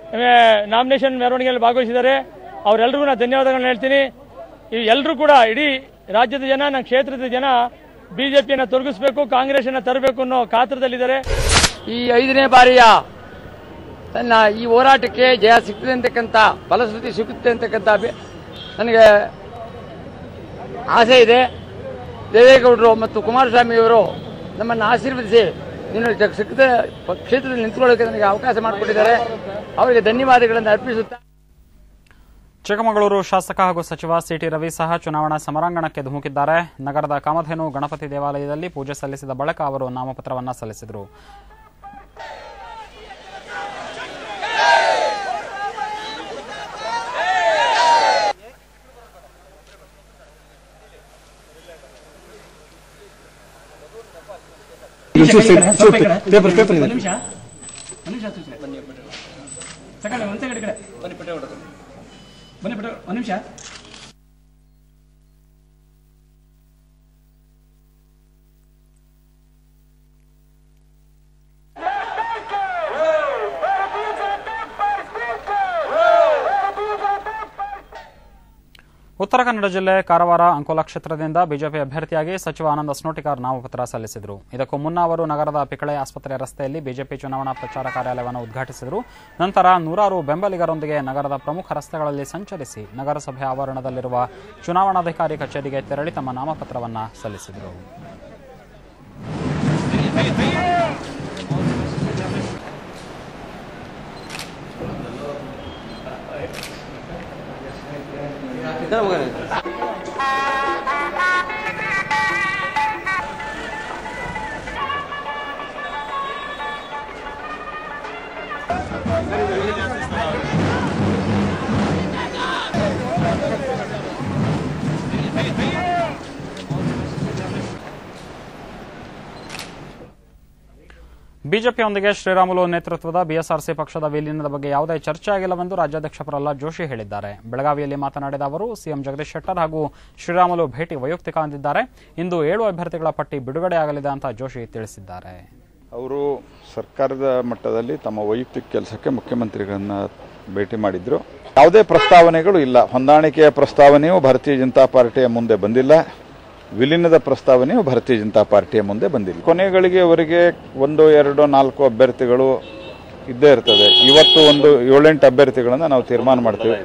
Nomination ಮೆರವಣಿಗೆಯಲ್ಲಿ ಭಾಗವಹಿಸಿದ್ದಾರೆ ಅವರೆಲ್ಲರಿಗೂ ನಾನು ಧನ್ಯವಾದಗಳನ್ನ ಹೇಳ್ತೀನಿ ಈ ಎಲ್ಲರೂ ಕೂಡ ಇಡೀ ರಾಜ್ಯದ ಜನ ನನ್ನ ಕ್ಷೇತ್ರದ ಜನ ಬಿಜೆಪಿಯನ್ನು ತೊಲಗಿಸಬೇಕು ಕಾಂಗ್ರೆಸ್ನ ತರಬೇಕು ಅನ್ನೋ ಕಾತ್ರದಲ್ಲಿದ್ದಾರೆ ಈ ಐದನೇ ಬಾರಿಯ ತನ್ನ ಈ ಹೋರಾಟಕ್ಕೆ ಜಯ ಸಿಗ್ತದೆ ಅಂತಕ್ಕಂಥ ಫಲಶ್ರುತಿ ಸಿಗುತ್ತೆ ಅಂತಕ್ಕಂಥ ಅಭಿ- ನನಗೆ ಆಸೆ ಇದೆ ದೇವೇಗೌಡರು ಮತ್ತು ಕುಮಾರಸ್ವಾಮಿಯವರು ನಮ್ಮನ್ನು ಆಶೀರ್ವದಿಸಿ ನೀನು ಜ- ಸಿಕ್ಕದ ಕ್ಷೇತ್ರದಲ್ಲಿ ನಿಂತ್ಕೊಳ್ಳೋಕೆ ನನಗೆ ಅವಕಾಶ ಮಾಡಿಕೊಟ್ಟಿದ್ದಾರೆ ಅವರಿಗೆ ಧನ್ಯವಾದಗಳನ್ನು ಅರ್ಪಿಸುತ್ತಾ ಚಿಕ್ಕಮಗಳೂರು ಶಾಸಕ ಹಾಗೂ ಸಚಿವ ಸಿಟಿ ರವಿ ಸಹ ಚುನಾವಣಾ ಸಮರಾಂಗಣಕ್ಕೆ ಧುಮುಕಿದ್ದಾರೆ ನಗರದ ಕಾಮಧೇನು ಗಣಪತಿ ದೇವಾಲಯದಲ್ಲಿ ಪೂಜೆ ಸಲ್ಲಿಸಿದ ಬಳಿಕ ಅವರು ನಾಮಪತ್ರವನ್ನ ಸಲ್ಲಿಸಿದರು ಪೇಪರ್ ಪೇಪರ್ ಇದೆ ನಿಮಿಷ ನಿಮಿಷ ಸಕಡೆ ಒಂದು ಸೆಕೆಂಡ್ ಕಡೆ ಬನ್ನಿ ಪಟ್ಟೆ ಬನ್ನಿ ಪಟ್ಟೆ ಒಂದು ನಿಮಿಷ ಉತ್ತರ ಕನ್ನಡ ಜಿಲ್ಲೆ ಕಾರವಾರ ಅಂಕೋಲಾ ಕ್ಷೇತ್ರದಿಂದ ಬಿಜೆಪಿ ಅಭ್ಯರ್ಥಿಯಾಗಿ ಸಚಿವ ಆನಂದ್ ಅಸ್ನೋಟಿಕರ್ ನಾಮಪತ್ರ ಸಲ್ಲಿಸಿದರು ಇದಕ್ಕೂ ಮುನ್ನ ಅವರು ನಗರದ ಪಿಕಳೆ ಆಸ್ಪತ್ರೆ ರಸ್ತೆಯಲ್ಲಿ ಬಿಜೆಪಿ ಚುನಾವಣಾ ಪ್ರಚಾರ ಕಾರ್ಯಾಲಯವನ್ನು ಉದ್ಘಾಟಿಸಿದರು ನಂತರ ನೂರಾರು ಬೆಂಬಲಿಗರೊಂದಿಗೆ ನಗರದ ಪ್ರಮುಖ ರಸ್ತೆಗಳಲ್ಲಿ ಸಂಚರಿಸಿ ನಗರಸಭೆ ಆವರಣದಲ್ಲಿರುವ ಚುನಾವಣಾಧಿಕಾರಿ ಕಚೇರಿಗೆ ತೆರಳಿ ತಮ್ಮ ನಾಮಪತ್ರವನ್ನು ಸಲ್ಲಿಸಿದರು ಬಿಜೆಪಿಯೊಂದಿಗೆ ಶ್ರೀರಾಮುಲು ನೇತೃತ್ವದ ಬಿಎಸ್ಆರ್ಸಿ ಪಕ್ಷದ ವಿಲೀನದ ಬಗ್ಗೆ ಯಾವುದೇ ಚರ್ಚೆ ಆಗಿಲ್ಲವೆಂದು ರಾಜ್ಯಾಧ್ಯಕ್ಷ ಪ್ರಹ್ಲಾದ್ ಜೋಶಿ ಹೇಳಿದ್ದಾರೆ ಬೆಳಗಾವಿಯಲ್ಲಿ ಮಾತನಾಡಿದ ಅವರು ಸಿಎಂ ಜಗದೀಶ್ ಶೆಟ್ಟರ್ ಹಾಗೂ ಶ್ರೀರಾಮುಲು ಭೇಟಿ ವೈಯಕ್ತಿಕ ಅಂದಿದ್ದಾರೆ ಇಂದು ಏಳು ಅಭ್ಯರ್ಥಿಗಳ ಪಟ್ಟಿ ಬಿಡುಗಡೆಯಾಗಲಿದೆ ಅಂತ ಜೋಶಿ ತಿಳಿಸಿದ್ದಾರೆ ಅವರು ಸರ್ಕಾರದ ಮಟ್ಟದಲ್ಲಿ ತಮ್ಮ ವೈಯಕ್ತಿಕ ಕೆಲಸಕ್ಕೆ ಮುಖ್ಯಮಂತ್ರಿಗಳನ್ನ ಭೇಟಿ ಮಾಡಿದ್ರು ಯಾವುದೇ ಪ್ರಸ್ತಾವನೆಗಳು ಇಲ್ಲ ಹೊಂದಾಣಿಕೆಯ ಪ್ರಸ್ತಾವನೆಯು ಭಾರತೀಯ ಜನತಾ ಪಾರ್ಟಿಯ ಮುಂದೆ ಬಂದಿಲ್ಲ ವಿಲೀನದ ಪ್ರಸ್ತಾವನೆಯು ಭಾರತೀಯ ಜನತಾ ಪಾರ್ಟಿಯ ಮುಂದೆ ಬಂದಿಲ್ಲ ಕೊನೆಗಳಿಗೆ ಅವರಿಗೆ ಒಂದು ಎರಡು ನಾಲ್ಕು ಅಭ್ಯರ್ಥಿಗಳು ಇದ್ದೇ ಇರ್ತದೆ ಇವತ್ತು ಒಂದು ಏಳೆಂಟು ಅಭ್ಯರ್ಥಿಗಳನ್ನು ನಾವು ತೀರ್ಮಾನ ಮಾಡ್ತೇವೆ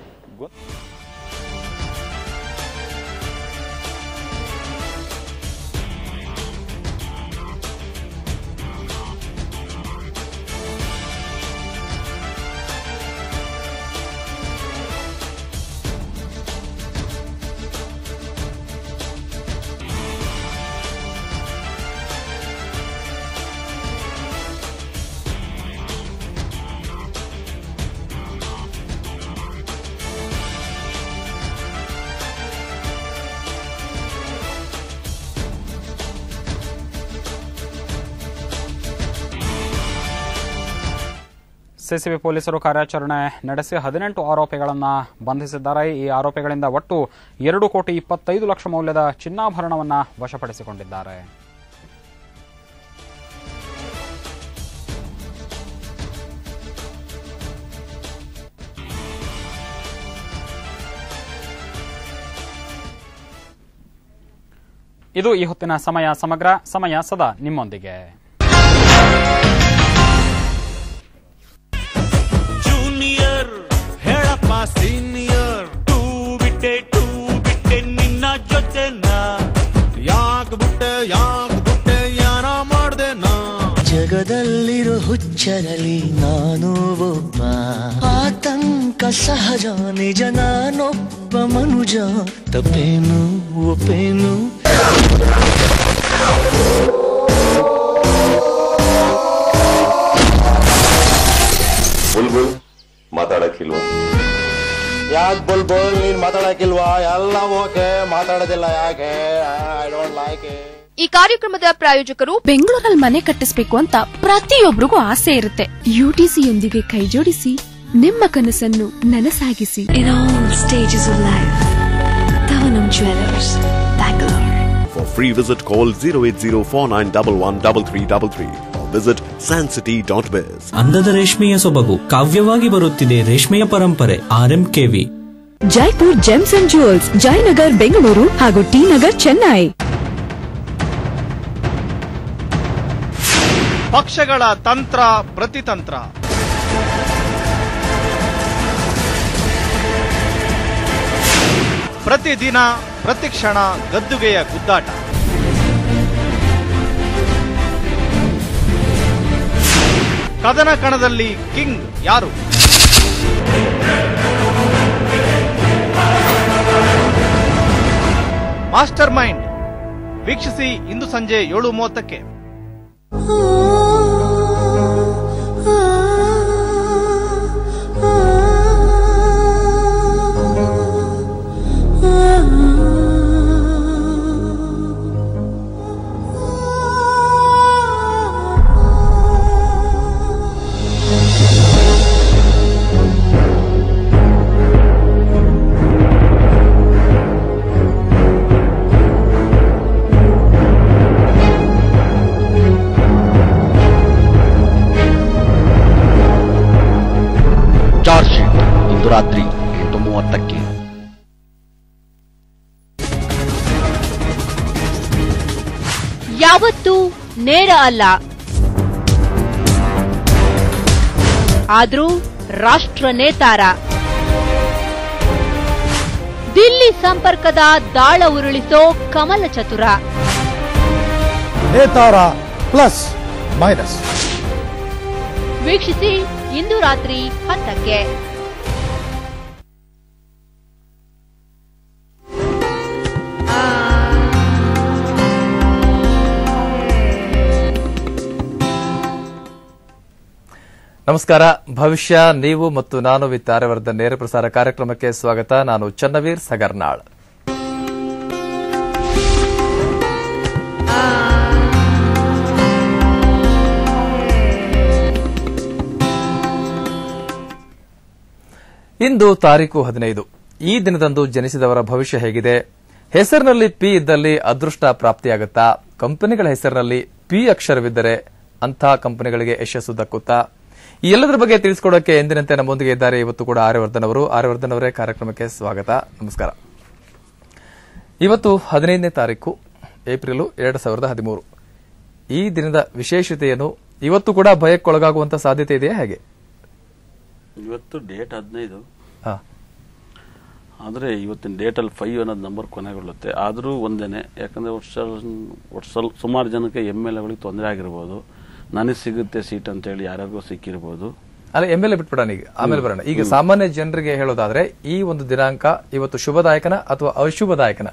ಸಿಸಿಬಿ ಪೊಲೀಸರು ಕಾರ್ಯಾಚರಣೆ ನಡೆಸಿ ಹದಿನೆಂಟು ಆರೋಪಿಗಳನ್ನು ಬಂಧಿಸಿದ್ದಾರೆ ಈ ಆರೋಪಿಗಳಿಂದ ಒಟ್ಟು ಎರಡು ಕೋಟಿ ಇಪ್ಪತ್ತೈದು ಲಕ್ಷ ಮೌಲ್ಯದ ಚಿನ್ನಾಭರಣವನ್ನು ವಶಪಡಿಸಿಕೊಂಡಿದ್ದಾರೆ ಇದು ಈ ಹೊತ್ತಿನ ಸಮಯ ಸಮಗ್ರ ಸಮಯ ಸದಾ ನಿಮ್ಮೊಂದಿಗೆ ಜೂನಿಯರ್ ಹೇಳಪ್ಪ ಸೀನಿಯರ್ ಟೂ ಬಿಟ್ಟೆ ಟೂ ಬಿಟ್ಟೆ ನಿನ್ನ ಜೊತೆನ ಯಾಕ್ ಬಿಟ್ಟೆ ಯಾಕ್ ಬಿಟ್ಟೆ ಯಾರ ಮಾಡ್ದೆ ನಾ ಜಗದಲ್ಲಿರೋ ಹುಚ್ಚರಲಿ ನಾನು ಒಬ್ಬ ಆತಂಕ ಸಹಜ ನಿಜ ನಾನೊಬ್ಬ ಮನುಜ ತಪ್ಪೇನು ಒಪ್ಪೇನು ಬುಲ್ಬುಲ್ ಮಾತಾಡಕ್ಕಿಲ್ವಾ ಯಾಕೆ ಬುಲ್ ಬುಲ್ ನೀನ್ ಮಾತಾಡಕ್ಕಿಲ್ವಾ ಎಲ್ಲ ಓಕೆ ಮಾತಾಡೋದಿಲ್ಲ ಯಾಕೆ ಐ ಡೋಂಟ್ ಲೈಕ್ ಈ ಕಾರ್ಯಕ್ರಮದ ಪ್ರಾಯೋಜಕರು ಬೆಂಗಳೂರಲ್ಲಿ ಮನೆ ಕಟ್ಟಿಸ್ಬೇಕು ಅಂತ ಪ್ರತಿಯೊಬ್ಬರಿಗೂ ಆಸೆ ಇರುತ್ತೆ ಯುಟಿಸಿಯೊಂದಿಗೆ ಕೈಜೋಡಿಸಿ ನಿಮ್ಮ ಕನಸನ್ನು ನನಸಾಗಿಸಿ In all stages of life, Tavanam Jewelers, Bangalore. For free visit call 08049113333 or visit Suncity dot biz ಅಂದದ ರೇಷ್ಮೆಯ ಸೊಬಗು ಕಾವ್ಯವಾಗಿ ಬರುತ್ತಿದೆ ರೇಷ್ಮೆಯ ಪರಂಪರೆ RMKV Jaipur gems and jewels Jayanagar Bengaluru ಹಾಗೂ ಟಿ ನಗರ್ ಚೆನ್ನೈ ಪಕ್ಷಗಳ ತಂತ್ರ ಪ್ರತಿತಂತ್ರ ಪ್ರತಿದಿನ ಪ್ರತಿಕ್ಷಣ ಗದ್ದುಗೆಯ ಗುದ್ದಾಟ ಕದನ ಕಣದಲ್ಲಿ ಕಿಂಗ್ ಯಾರು ಮಾಸ್ಟರ್ ಮೈಂಡ್ ವೀಕ್ಷಿಸಿ ಇಂದು ಸಂಜೆ ಏಳು ಮೂವತ್ತಕ್ಕೆ ಚಾರ್ಜ್ ಶೀಟ್ ಇಂದು ರಾತ್ರಿ ಎಂಟು ಮೂವತ್ತಕ್ಕೆ ಯಾವತ್ತೂ ನೇರ ಅಲ್ಲ ಆದ್ರೂ ರಾಷ್ಟ್ರ ನೇತಾರ ದಿಲ್ಲಿ ಸಂಪರ್ಕದ ದಾಳ ಉರುಳಿಸೋ ಕಮಲ ಚತುರ ನೇತಾರ ಪ್ಲಸ್ ಮೈನಸ್ ವೀಕ್ಷಿಸಿ ಇಂದು ರಾತ್ರಿ ಹತ್ತಕ್ಕೆ ನಮಸ್ಕಾರ ಭವಿಷ್ಯ ನೀವು ಮತ್ತು ನಾನು ವಿತ್ ಆರ್ಯವರ್ಧನ್ ನೇರ ಪ್ರಸಾರ ಕಾರ್ಯಕ್ರಮಕ್ಕೆ ಸ್ವಾಗತ ನಾನು ಚನ್ನವೀರ್ ಸಗರ್ನಾಳ್ ಇಂದು ತಾರೀಕು ಹದಿನೈದು ಈ ದಿನದಂದು ಜನಿಸಿದವರ ಭವಿಷ್ಯ ಹೇಗಿದೆ ಹೆಸರಿನಲ್ಲಿ ಪಿ ಇದ್ದಲ್ಲಿ ಅದೃಷ್ಟ ಪ್ರಾಪ್ತಿಯಾಗುತ್ತಾ ಕಂಪನಿಗಳ ಹೆಸರಿನಲ್ಲಿ ಪಿ ಅಕ್ಷರವಿದ್ದರೆ ಅಂಥ ಕಂಪನಿಗಳಿಗೆ ಯಶಸ್ಸು ದಕ್ಕುತ್ತಾ ಈ ಎಲ್ಲದರ ಬಗ್ಗೆ ತಿಳಿಸ್ಕೊಡೋಕೆ ಎಂದಿನಂತೆ ನಮ್ಮೊಂದಿಗೆ ಇದ್ದಾರೆ ಇವತ್ತು ಕೂಡ ಆರ್ಯವರ್ಧನ್ ಅವರು ಆರ್ಯವರ್ಧನ್ ಅವರೇ ಕಾರ್ಯಕ್ರಮಕ್ಕೆ ಸ್ವಾಗತ ನಮಸ್ಕಾರ ಇವತ್ತು ಹದಿನೈದನೇ ತಾರೀಕು ಏಪ್ರಿಲ್ ಎರಡು ಸಾವಿರದ ಹದಿಮೂರು ಈ ದಿನದ ವಿಶೇಷತೆಯನ್ನು ಇವತ್ತು ಕೂಡ ಭಯಕ್ಕೊಳಗಾಗುವಂತ ಸಾಧ್ಯತೆ ಇದೆಯಾ ಹೇಗೆ ಇವತ್ತು ಡೇಟ್ ಹದಿನೈದು ಹಾ. ಆದರೆ ಇವತ್ತಿನ ಡೇಟಲ್ಲಿ ಫೈವ್ ಅನ್ನೋದು ನಂಬರ್ ಕೊನೆಗೊಳ್ಳುತ್ತೆ ಆದರೂ ಒಂದೇನೆ ಯಾಕಂದರೆ ವರ್ಷ ವರ್ಷ ಸುಮಾರು ಜನಕ್ಕೆ ಎಮ್ ಎಲ್ ಎಗಳಿಗೆ ತೊಂದರೆ ಆಗಿರ್ಬೋದು ನನಗೆ ಸಿಗುತ್ತೆ ಸೀಟ್ ಅಂತೇಳಿ ಯಾರಿಗೂ ಸಿಕ್ಕಿರ್ಬೋದು ಅಲ್ಲ ಎಮ್ ಎಲ್ ಎ ಬಿಟ್ಬಿಡೋಣ ಈಗ ಆಮೇಲೆ ಬರೋಣ ಈಗ ಸಾಮಾನ್ಯ ಜನರಿಗೆ ಹೇಳೋದಾದ್ರೆ ಈ ಒಂದು ದಿನಾಂಕ ಇವತ್ತು ಶುಭದಾಯಕನ ಅಥವಾ ಅಶುಭದಾಯಕನ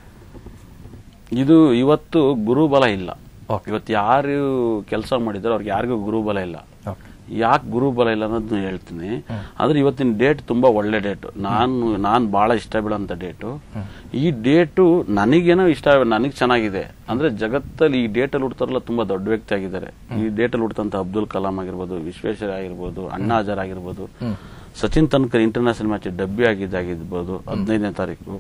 ಇದು ಇವತ್ತು ಗುರುಬಲ ಇಲ್ಲ ಇವತ್ತು ಯಾರು ಕೆಲಸ ಮಾಡಿದಾರೋ ಅವ್ರಿಗೆ ಯಾರಿಗೂ ಗುರುಬಲ ಇಲ್ಲ ಯಾಕೆ ಗುರುಬಲ ಇಲ್ಲ ಅನ್ನೋದನ್ನ ಹೇಳ್ತೀನಿ ಆದ್ರೆ ಇವತ್ತಿನ ಡೇಟ್ ತುಂಬಾ ಒಳ್ಳೆ ಡೇಟ್ ನಾನು ನಾನು ಬಹಳ ಇಷ್ಟ ಬೀಳೋಂಥ ಡೇಟು ಈ ಡೇಟು ನನಗೇನೋ ಇಷ್ಟ ನನಗೆ ಚೆನ್ನಾಗಿದೆ ಅಂದ್ರೆ ಜಗತ್ತಲ್ಲಿ ಈ ಡೇಟಲ್ಲಿ ಹುಡ್ತಾರಲ್ಲ ತುಂಬಾ ದೊಡ್ಡ ವ್ಯಕ್ತಿ ಆಗಿದ್ದಾರೆ ಈ ಡೇಟಲ್ಲಿ ಹುಡ್ತಂತ ಅಬ್ದುಲ್ ಕಲಾಂ ಆಗಿರ್ಬೋದು ವಿಶ್ವೇಶ್ವರ ಆಗಿರ್ಬೋದು ಅಣ್ಣಾ ಹಜಾರ್ ಆಗಿರ್ಬೋದು ಸಚಿನ್ ತನ್ಕರ್ ಇಂಟರ್ನ್ಯಾಷನಲ್ ಮ್ಯಾಚ್ ಡಬ್ಬಿ ಆಗಿದ್ದಾಗಿರ್ಬೋದು ಹದಿನೈದನೇ ತಾರೀಕು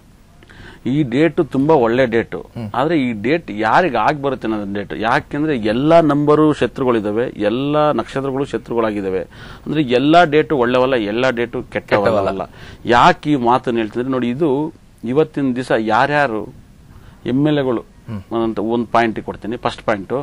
ಈ ಡೇಟ್ ತುಂಬಾ ಒಳ್ಳೆ ಡೇಟು ಆದ್ರೆ ಈ ಡೇಟ್ ಯಾರಿಗೆ ಆಗಿ ಬರುತ್ತೆ ಅನ್ನೋದು ಡೇಟ್ ಯಾಕೆಂದ್ರೆ ಎಲ್ಲಾ ನಂಬರು ಶತ್ರುಗಳಿದಾವೆ ಎಲ್ಲಾ ನಕ್ಷತ್ರಗಳು ಶತ್ರುಗಳಾಗಿದ್ದಾವೆ ಅಂದ್ರೆ ಎಲ್ಲಾ ಡೇಟು ಒಳ್ಳೆವಲ್ಲ ಎಲ್ಲಾ ಡೇಟು ಕೆಟ್ಟವಲ್ಲ ಯಾಕೆ ಈ ಮಾತನ್ನು ಹೇಳ್ತಿದ್ರೆ ನೋಡಿ ಇದು ಇವತ್ತಿನ ದಿವಸ ಯಾರ್ಯಾರು ಎಮ್ ಎಲ್ ಎಗಳು ಅಂತ ಒಂದು ಪಾಯಿಂಟ್ ಕೊಡ್ತೀನಿ ಫಸ್ಟ್ ಪಾಯಿಂಟ್